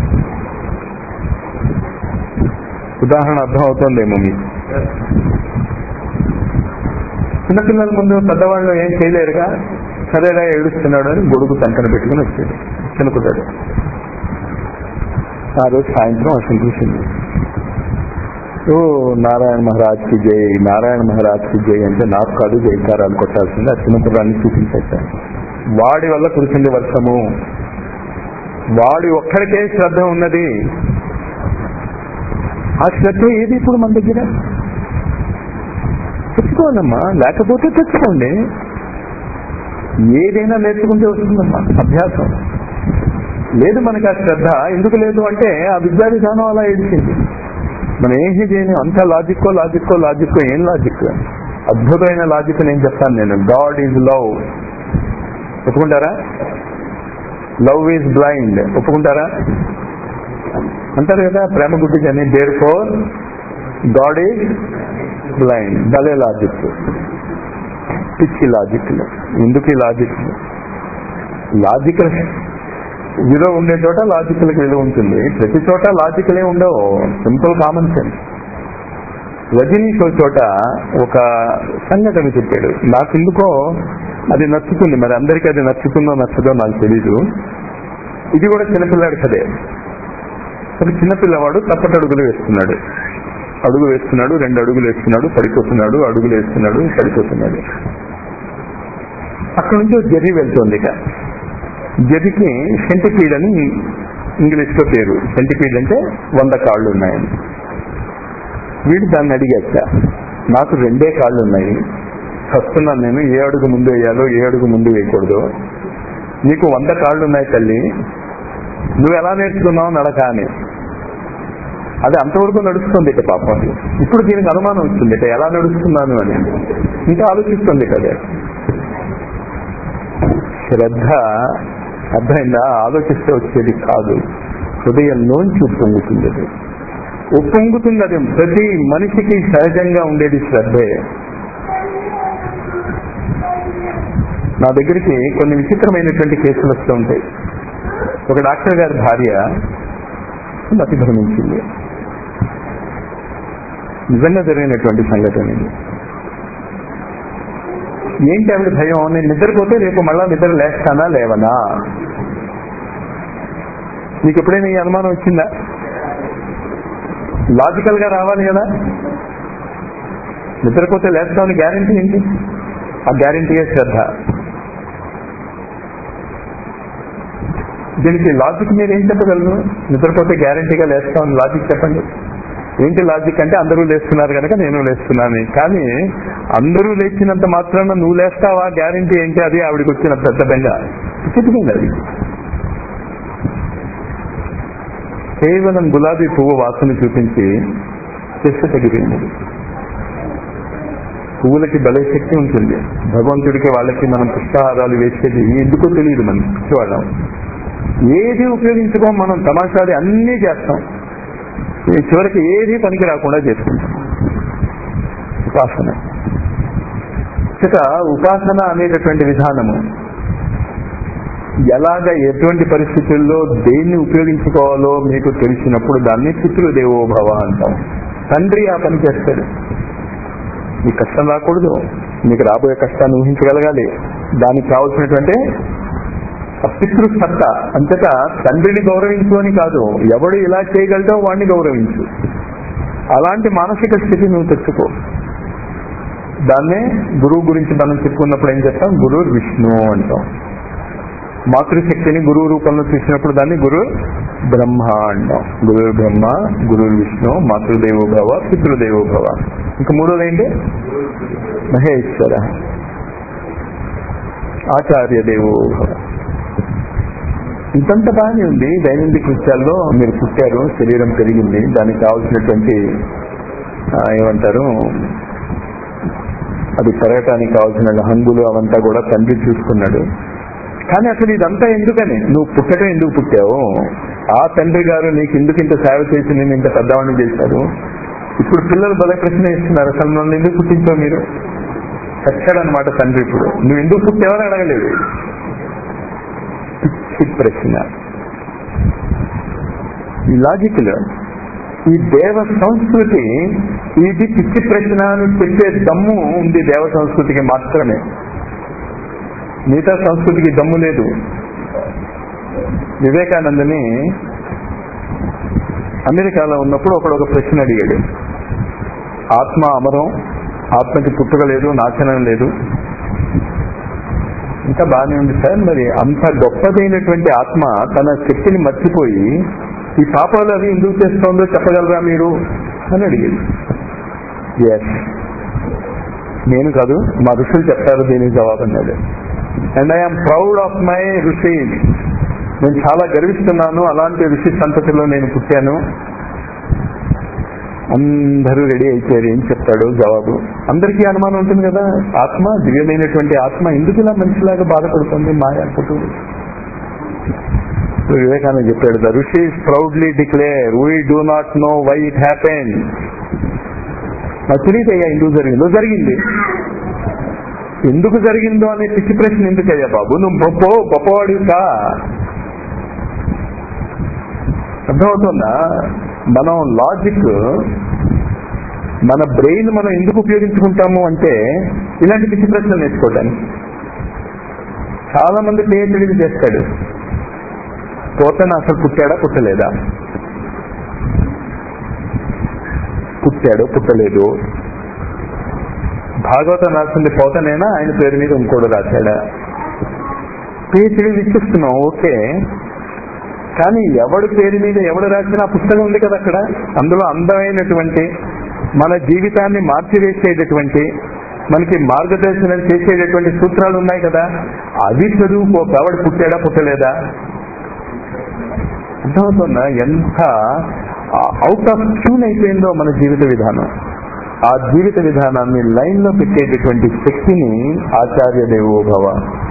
S2: ఉదాహరణ అర్థం అవుతుందేమో మీకు చిన్నపిల్లల ముందు పెద్దవాళ్ళు ఏం చేయలేరుగా సరేరా ఏడుస్తున్నాడు అని గొడుగు తంకన పెట్టుకుని వచ్చాడు చిన్నకుతాడు ఆ రోజు సాయంత్రం వర్షం చూసింది ఓ నారాయణ మహారాజ్ కి జై నారాయణ మహారాజ్ కి జై అంటే నాకు కాదు జైకారాలు కొట్టాల్సింది ఆ చిన్నపురాన్ని చూపించాను వాడి వల్ల కురిసింది వర్షము వాడి ఒక్కడికే శ్రద్ధ ఉన్నది ఆ శ్రద్ధ ఏది ఇప్పుడు మన దగ్గర తెచ్చుకోవాలమ్మా లేకపోతే తెచ్చుకోండి ఏదైనా నేర్చుకుంటే వస్తుందమ్మా అభ్యాసం లేదు మనకి ఆ శ్రద్ధ ఎందుకు లేదు అంటే ఆ విద్యా విధానం అలా ఏడిచింది మనం ఏం చేయని అంత లాజిక్కో లాజిక్కో లాజిక్కో ఏం లాజిక్ అద్భుతమైన లాజిక్ నేను చెప్తాను నేను గాడ్ ఈజ్ లవ్ ఒప్పుకుంటారా లవ్ ఈజ్ బ్లైండ్ ఒప్పుకుంటారా అంటారు కదా ప్రేమ గుడ్డికి అని therefore God is blind భలే లాజిక్ పిచ్చి లాజిక్ ఎందుకు ఈ లాజిక్ లాజికల్ విలువ ఉండే చోట లాజికల్కి విలువ ఉంటుంది ప్రతి చోట లాజికలే ఉండవు సింపుల్ కామన్ సెన్స్ రజనీ షో చోట ఒక సంఘటన చెప్పాడు నాకు ఎందుకో అది నచ్చుతుంది మరి అందరికీ అది నచ్చుతుందో నచ్చదో నాకు తెలీదు ఇది కూడా చిన్నపిల్లాడి కదే ఒక చిన్నపిల్లవాడు తప్పటడుగులు వేస్తున్నాడు అడుగు వేస్తున్నాడు రెండు అడుగులు వేస్తున్నాడు పడిపోతున్నాడు అడుగులు వేస్తున్నాడు పడిపోతున్నాడు అక్కడ నుంచి ఒక జర్రీ వెళ్తుంది ఇక జర్రీకి సెంటిపీడ్ అని ఇంగ్లీష్ లో పేరు సెంటిపీడ్ అంటే వంద కాళ్ళు ఉన్నాయని వీడు దాన్ని అడిగాక నాకు రెండే కాళ్ళు ఉన్నాయి వస్తున్నాను నేను ఏ అడుగు ముందు వేయాలో ఏ అడుగు ముందు వేయకూడదు నీకు వంద కాళ్ళు ఉన్నాయి తల్లి నువ్వు ఎలా నేర్చుకున్నావు నడక అని అది అంతవరకు నడుస్తుంది ఇక పాపం ఇప్పుడు దీనికి అనుమానం వచ్చింది ఇక ఎలా నడుస్తున్నాను అని ఇంకా ఆలోచిస్తుంది కదా శ్రద్ధ అర్థమైందా ఆలోచిస్తే వచ్చేది కాదు హృదయంలోంచి ఉప్పొంగుతుంది అది ఉప్పొంగుతుంది అది ప్రతి మనిషికి సహజంగా ఉండేది శ్రద్ధే నా దగ్గరికి కొన్ని విచిత్రమైనటువంటి కేసులు వస్తూ ఉంటాయి ఒక డాక్టర్ గారి భార్య మతి భ్రమించింది నిజంగా జరిగినటువంటి సంఘటన ఇది ఏంటి ఆవిడ భయం నేను నిద్రపోతే రేపు మళ్ళా నిద్ర లేస్తానా లేవనా నీకు ఎప్పుడైనా ఈ అనుమానం వచ్చిందా లాజికల్ గా రావాలి కదా నిద్రపోతే లేస్తామని గ్యారంటీ ఏంటి ఆ గ్యారంటీయే శ్రద్ధ దీనికి లాజిక్ మీరు ఏం చెప్పగలరు నిద్రపోతే గ్యారంటీగా లేస్తామని లాజిక్ చెప్పండి ఏంటి లాజిక్ అంటే అందరూ లేస్తున్నారు కనుక నేను లేస్తున్నాను కానీ అందరూ లేచినంత మాత్రాన నువ్వు లేస్తావా గ్యారంటీ ఏంటి అది ఆవిడకి వచ్చిన పెద్ద బెంగ చిటికింది అది కేవలం గులాబీ పువ్వు వాసన చూపించి చెస్సు తగిలింది పువ్వులకి బలే శక్తి ఉంటుంది భగవంతుడికి వాళ్ళకి మనం పుష్పహారాలు వేసేది ఎందుకో తెలియదు మనం పిచ్చివాళ్ళం ఏది ఉపయోగించుకో మనం తమాషాది అన్నీ చేస్తాం ఈ చివరికి ఏది పనికి రాకుండా చేసుకుంటాం ఉపాసన ఇక ఉపాసన అనేటటువంటి విధానము ఎలాగ ఎటువంటి పరిస్థితుల్లో దేన్ని ఉపయోగించుకోవాలో మీకు తెలిసినప్పుడు దాన్ని పితృదేవోభవ అంటాం తండ్రి ఆ పని చేస్తాడు మీకు కష్టం రాకూడదు మీకు రాబోయే కష్టాన్ని ఊహించగలగాలి దానికి కావాల్సినటువంటి పితృసత్త అంతటా తండ్రిని గౌరవించు అని కాదు ఎవడు ఇలా చేయగలటో వాడిని గౌరవించు అలాంటి మానసిక స్థితి నువ్వు తెచ్చుకో దాన్నే గురువు గురించి మనం చెప్పుకున్నప్పుడు ఏం చెప్తాం గురు విష్ణు అంటాం మాతృశక్తిని గురువు రూపంలో చూసినప్పుడు దాన్ని గురు బ్రహ్మ అంటాం గురు బ్రహ్మ గురు విష్ణు మాతృదేవోభవ పితృదేవోభవ ఇంకా మూడోది ఏంటి మహేశ్వర ఆచార్య దేవోభవ ఇంతంత బాగానే ఉంది దైనందిక కృత్యాల్లో మీరు పుట్టారు శరీరం పెరిగింది దానికి కావాల్సినటువంటి ఆ, ఏమంటారు అది పెరగటానికి కావాల్సిన హంగులు అవంతా కూడా తండ్రి చూసుకున్నాడు కానీ అసలు ఇదంతా ఎందుకని నువ్వు పుట్టడం ఎందుకు పుట్టావు ఆ తండ్రి గారు నీకు ఎందుకు ఇంత సేవ చేసి నేను ఇంత పెద్దవాడిని చేశారు ఇప్పుడు పిల్లలు భలే ప్రశ్న ఇస్తున్నారు అసలు నన్ను ఎందుకు పుట్టించావు మీరు చచ్చాడనమాట తండ్రి ఇప్పుడు నువ్వు ఎందుకు పుట్టావని అడగలేదు పిచ్చి ప్రశ్న ఈ లాజిక్ లో ఈ దేవ సంస్కృతి ఇది పిచ్చి ప్రశ్న అని చెప్పే దమ్ము ఉంది దేవ సంస్కృతికి మాత్రమే మిగతా సంస్కృతికి దమ్ము లేదు వివేకానందని అమెరికాలో ఉన్నప్పుడు ఒకడు ఒక ప్రశ్న అడిగాడు ఆత్మ అమరం ఆత్మకి పుట్టుక లేదు నాశనం లేదు ఇంకా బాగానే ఉంది సార్ మరి అంత గొప్పదైనటువంటి ఆత్మ తన శక్తిని మర్చిపోయి ఈ పాపాలు అవి ఎందుకు చేస్తోందో చెప్పగలరా మీరు అని అడిగింది ఎస్ నేను కాదు మా ఋషులు చెప్తారు దీనికి జవాబు అన్నాడు and I'm proud of my rishi నేను చాలా గర్విస్తున్నాను అలాంటి ఋషి సంతతిలో నేను పుట్టాను అందరూ రెడీ అయిపోయారు ఏం చెప్తాడు జవాబు అందరికీ అనుమానం ఉంటుంది కదా ఆత్మ దివ్యమైనటువంటి ఆత్మ ఎందుకు ఇలా మనిషిలాగా బాధపడుతుంది మాయా పుట్టు వివేకానంద చెప్పాడు the rishi proudly declare we do not know why it happen నాకు తెలియదయ్యా ఎందుకు జరిగిందో జరిగింది ఎందుకు జరిగిందో అనే పిచ్చి ప్రశ్న ఎందుకయ్యా బాబు నువ్వు గొప్ప గొప్పవాడివి కా అర్థమవుతుందా మనం లాజిక్ మన బ్రెయిన్ మనం ఎందుకు ఉపయోగించుకుంటాము అంటే ఇలాంటి పిచ్చి ప్రశ్నలు నేర్చుకోవడానికి చాలా మంది పిహెచ్డీలు చేస్తాడు పోతన అసలు పుట్టాడా పుట్టలేదా పుట్టాడు పుట్టలేదు భాగవతం రాసింది పోతనేనా ఆయన పేరు మీద ఇంకోటి రాశాడా పిహెచ్డీలు ఇచ్చిస్తున్నాం ఓకే కానీ ఎవడి పేరు మీద ఎవడు రాసిన ఆ పుస్తకం ఉంది కదా అక్కడ అందులో అందమైనటువంటి మన జీవితాన్ని మార్చివేసేటటువంటి మనకి మార్గదర్శనం చేసేటటువంటి సూత్రాలు ఉన్నాయి కదా అవి చదువుకోక ఎవడు పుట్టాడా పుట్టలేదా అర్థమవుతుందా ఎంత అవుట్ ఆఫ్ ట్యూన్ అయిపోయిందో మన జీవిత విధానం ఆ జీవిత విధానాన్ని లైన్ లో పెట్టేటటువంటి శక్తిని ఆచార్య దేవోభవ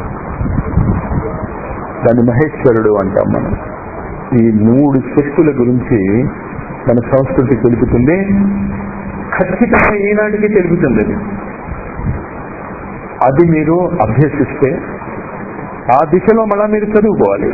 S2: దాన్ని మహేశ్వరుడు అంటాం మనం ఈ మూడు శక్తుల గురించి మన సంస్కృతి తెలుపుతుంది ఖచ్చితంగా ఈనాటికి తెలుపుతుంది అది అది మీరు అభ్యసిస్తే ఆ దిశలో మళ్ళా మీరు చదువుకోవాలి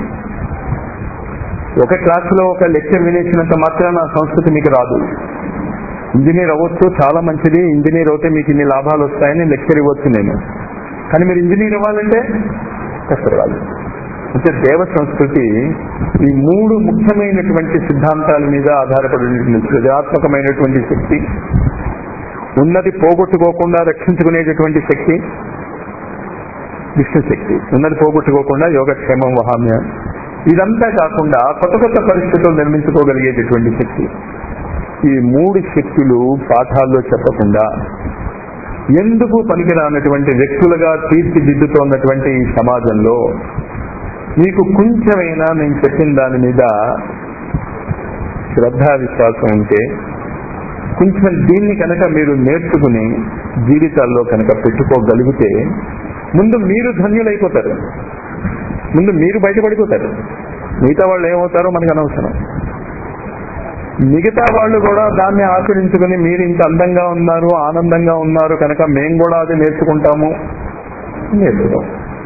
S2: ఒక క్లాసులో ఒక లెక్చర్ వినేసినంత మాత్రాన ఆ సంస్కృతి మీకు రాదు ఇంజనీర్ అవ్వచ్చు చాలా మంచిది ఇంజనీర్ అవుతే మీకు ఇన్ని లాభాలు వస్తాయని లెక్చర్ ఇవ్వచ్చు నేను కానీ మీరు ఇంజనీర్ అవ్వాలంటే కష్టపడాలి అంటే దేవ సంస్కృతి ఈ మూడు ముఖ్యమైనటువంటి సిద్ధాంతాల మీద ఆధారపడినటువంటి సృజనాత్మకమైనటువంటి శక్తి ఉన్నది పోగొట్టుకోకుండా రక్షించుకునేటటువంటి శక్తి విష్ణు శక్తి ఉన్నది పోగొట్టుకోకుండా యోగక్షేమం వహామ్య ఇదంతా కాకుండా కొత్త కొత్త పరిస్థితులు నిర్మించుకోగలిగేటటువంటి శక్తి ఈ మూడు శక్తులు పాఠాల్లో చెప్పకుండా ఎందుకు పనికిరానటువంటి వ్యక్తులుగా తీర్చిదిద్దుతోన్నటువంటి ఈ సమాజంలో మీకు కొంచెమైనా నేను చెప్పిన దాని మీద శ్రద్ధా విశ్వాసం ఉంటే కొంచెం దీన్ని కనుక మీరు నేర్చుకుని జీవితాల్లో కనుక పెట్టుకోగలిగితే ముందు మీరు ధన్యులైపోతారు ముందు మీరు బయటపడిపోతారు మిగతా వాళ్ళు ఏమవుతారో మనకు అనవసరం మిగతా వాళ్ళు కూడా దాన్ని ఆచరించుకుని మీరు ఇంత అందంగా ఉన్నారు ఆనందంగా ఉన్నారు కనుక మేము కూడా అది నేర్చుకుంటాము నేర్చుకోం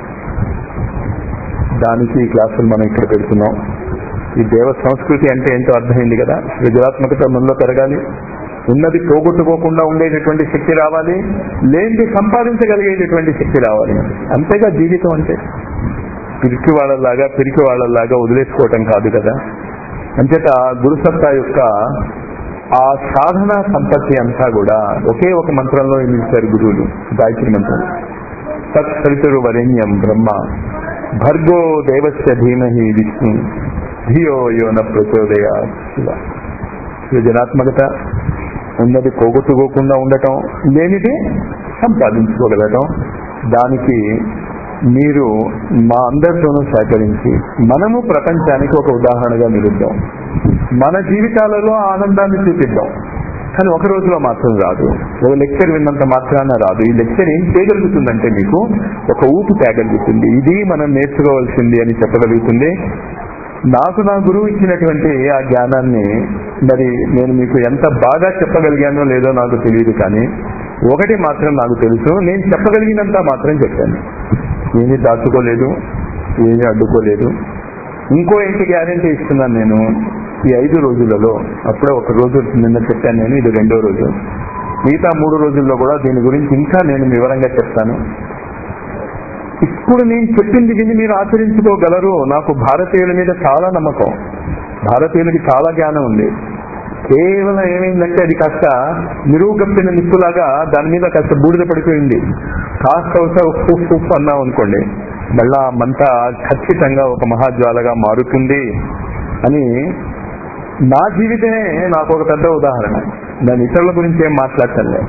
S2: దానికి ఈ క్లాసులు మనం ఇక్కడ పెడుతున్నాం ఈ దేవ సంస్కృతి అంటే ఏంటో అర్థమైంది కదా సృజనాత్మకత మనలో పెరగాలి ఉన్నది పోగొట్టుకోకుండా ఉండేటటువంటి శక్తి రావాలి లేనిది సంపాదించగలిగేటటువంటి శక్తి రావాలి అంతేగా జీవితం అంటే పిరికి వాళ్ళలాగా పిరికి వాళ్ళలాగా వదిలేసుకోవటం కాదు కదా అంచేత గురుసత్తా యొక్క ఆ సాధన సంపత్తి అంతా కూడా ఒకే ఒక మంత్రంలో నిలిచారు గురువులు గాయత్రి మంత్రం తత్సరితరు వరేణ్యం బ్రహ్మ భర్గో దేవస్య ధీమహి విష్ణు ధియో యోన ప్రచోదయ శివ సృజనాత్మకత ఉన్నది పోగొట్టుకోకుండా ఉండటం లేనిది సంపాదించుకోగలగటం దానికి మీరు మా అందరితోనూ సహకరించి మనము ప్రపంచానికి ఒక ఉదాహరణగా నిలుద్దాం మన జీవితాలలో ఆనందాన్ని చూపిద్దాం కానీ ఒక రోజులో మాత్రం రాదు ఒక లెక్చర్ విన్నంత మాత్రాన రాదు ఈ లెక్చర్ ఏం చేయగలుగుతుందంటే మీకు ఒక ఊపు తేగలుగుతుంది ఇది మనం నేర్చుకోవాల్సింది అని చెప్పగలుగుతుంది నాకు నా గురువు ఇచ్చినటువంటి ఆ జ్ఞానాన్ని మరి నేను మీకు ఎంత బాగా చెప్పగలిగానో లేదో నాకు తెలియదు కానీ ఒకటి మాత్రం నాకు తెలుసు నేను చెప్పగలిగినంత మాత్రం చెప్పాను ఏమీ దాచుకోలేదు ఏమీ అడ్డుకోలేదు ఇంకో ఇంటి గ్యారంటీ ఇస్తున్నాను నేను ఈ ఐదు రోజులలో అప్పుడే ఒక రోజు నిన్న చెప్పాను నేను ఇది రెండో రోజు మిగతా మూడు రోజుల్లో కూడా దీని గురించి ఇంకా నేను వివరంగా చెప్తాను ఇప్పుడు నేను చెప్పింది విని మీరు ఆచరించుకోగలరు నాకు భారతీయుల మీద చాలా నమ్మకం భారతీయులకి చాలా జ్ఞానం ఉంది కేవలం ఏమైందంటే అది కాస్త నిరుగప్పిన నిప్పులాగా దాని మీద కాస్త బూడిద పడిపోయింది కాస్త ఉప్పు ఉప్పు అన్నాం అనుకోండి మళ్ళా మంట ఖచ్చితంగా ఒక మహాజ్వాలగా మారుతుంది అని నా జీవితమే నాకు ఒక పెద్ద ఉదాహరణ నేను ఇతరుల గురించి ఏం మాట్లాడటం లేదు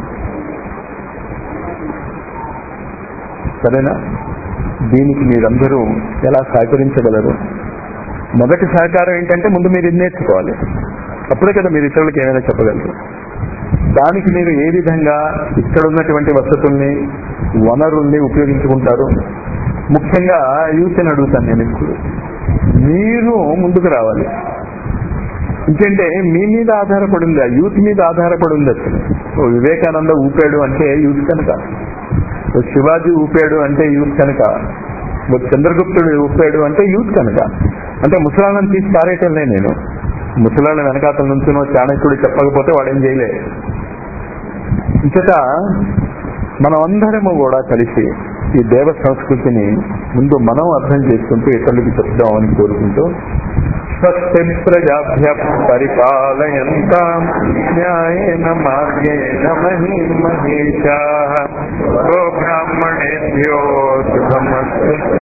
S2: సరేనా దీనికి మీరందరూ ఎలా సహకరించగలరు మొదటి సహకారం ఏంటంటే ముందు మీరు ఇది నేర్చుకోవాలి అప్పుడే కదా మీరు ఇతరులకు ఏమైనా చెప్పగలరు దానికి మీరు ఏ విధంగా ఇక్కడ ఉన్నటువంటి వసతుల్ని వనరుల్ని ఉపయోగించుకుంటారు ముఖ్యంగా యూత్ని అడుగుతాను నేను ఇప్పుడు మీరు ముందుకు రావాలి ఎందుకంటే మీ మీద ఆధారపడి ఉంది ఆ యూత్ మీద ఆధారపడి ఉంది అసలు ఓ వివేకానంద ఊపాడు అంటే యూత్ కనుక ఓ శివాజీ ఊపాడు అంటే యూత్ కనుక ఓ చంద్రగుప్తుడు ఊపాడు అంటే యూత్ కనుక అంటే ముసలాళ్ళని తీసి పారేయటంలే నేను ముసలాళ్ళ వెనకాతల నుంచి చాణక్యుడు చెప్పకపోతే వాడేం చేయలే ఇంకట మనం అందరము కూడా కలిసి ఈ దేవ సంస్కృతిని ముందు మనం అర్థం చేసుకుంటూ ఇతరులకి చెప్దామని కోరుకుంటూ స్వస్తి ప్రజాభ్య పరిపాలయంతా న్యాయేన మార్గేణ మహీ మహేషా బ్రాహ్మణేభ్యో శుభమస్తు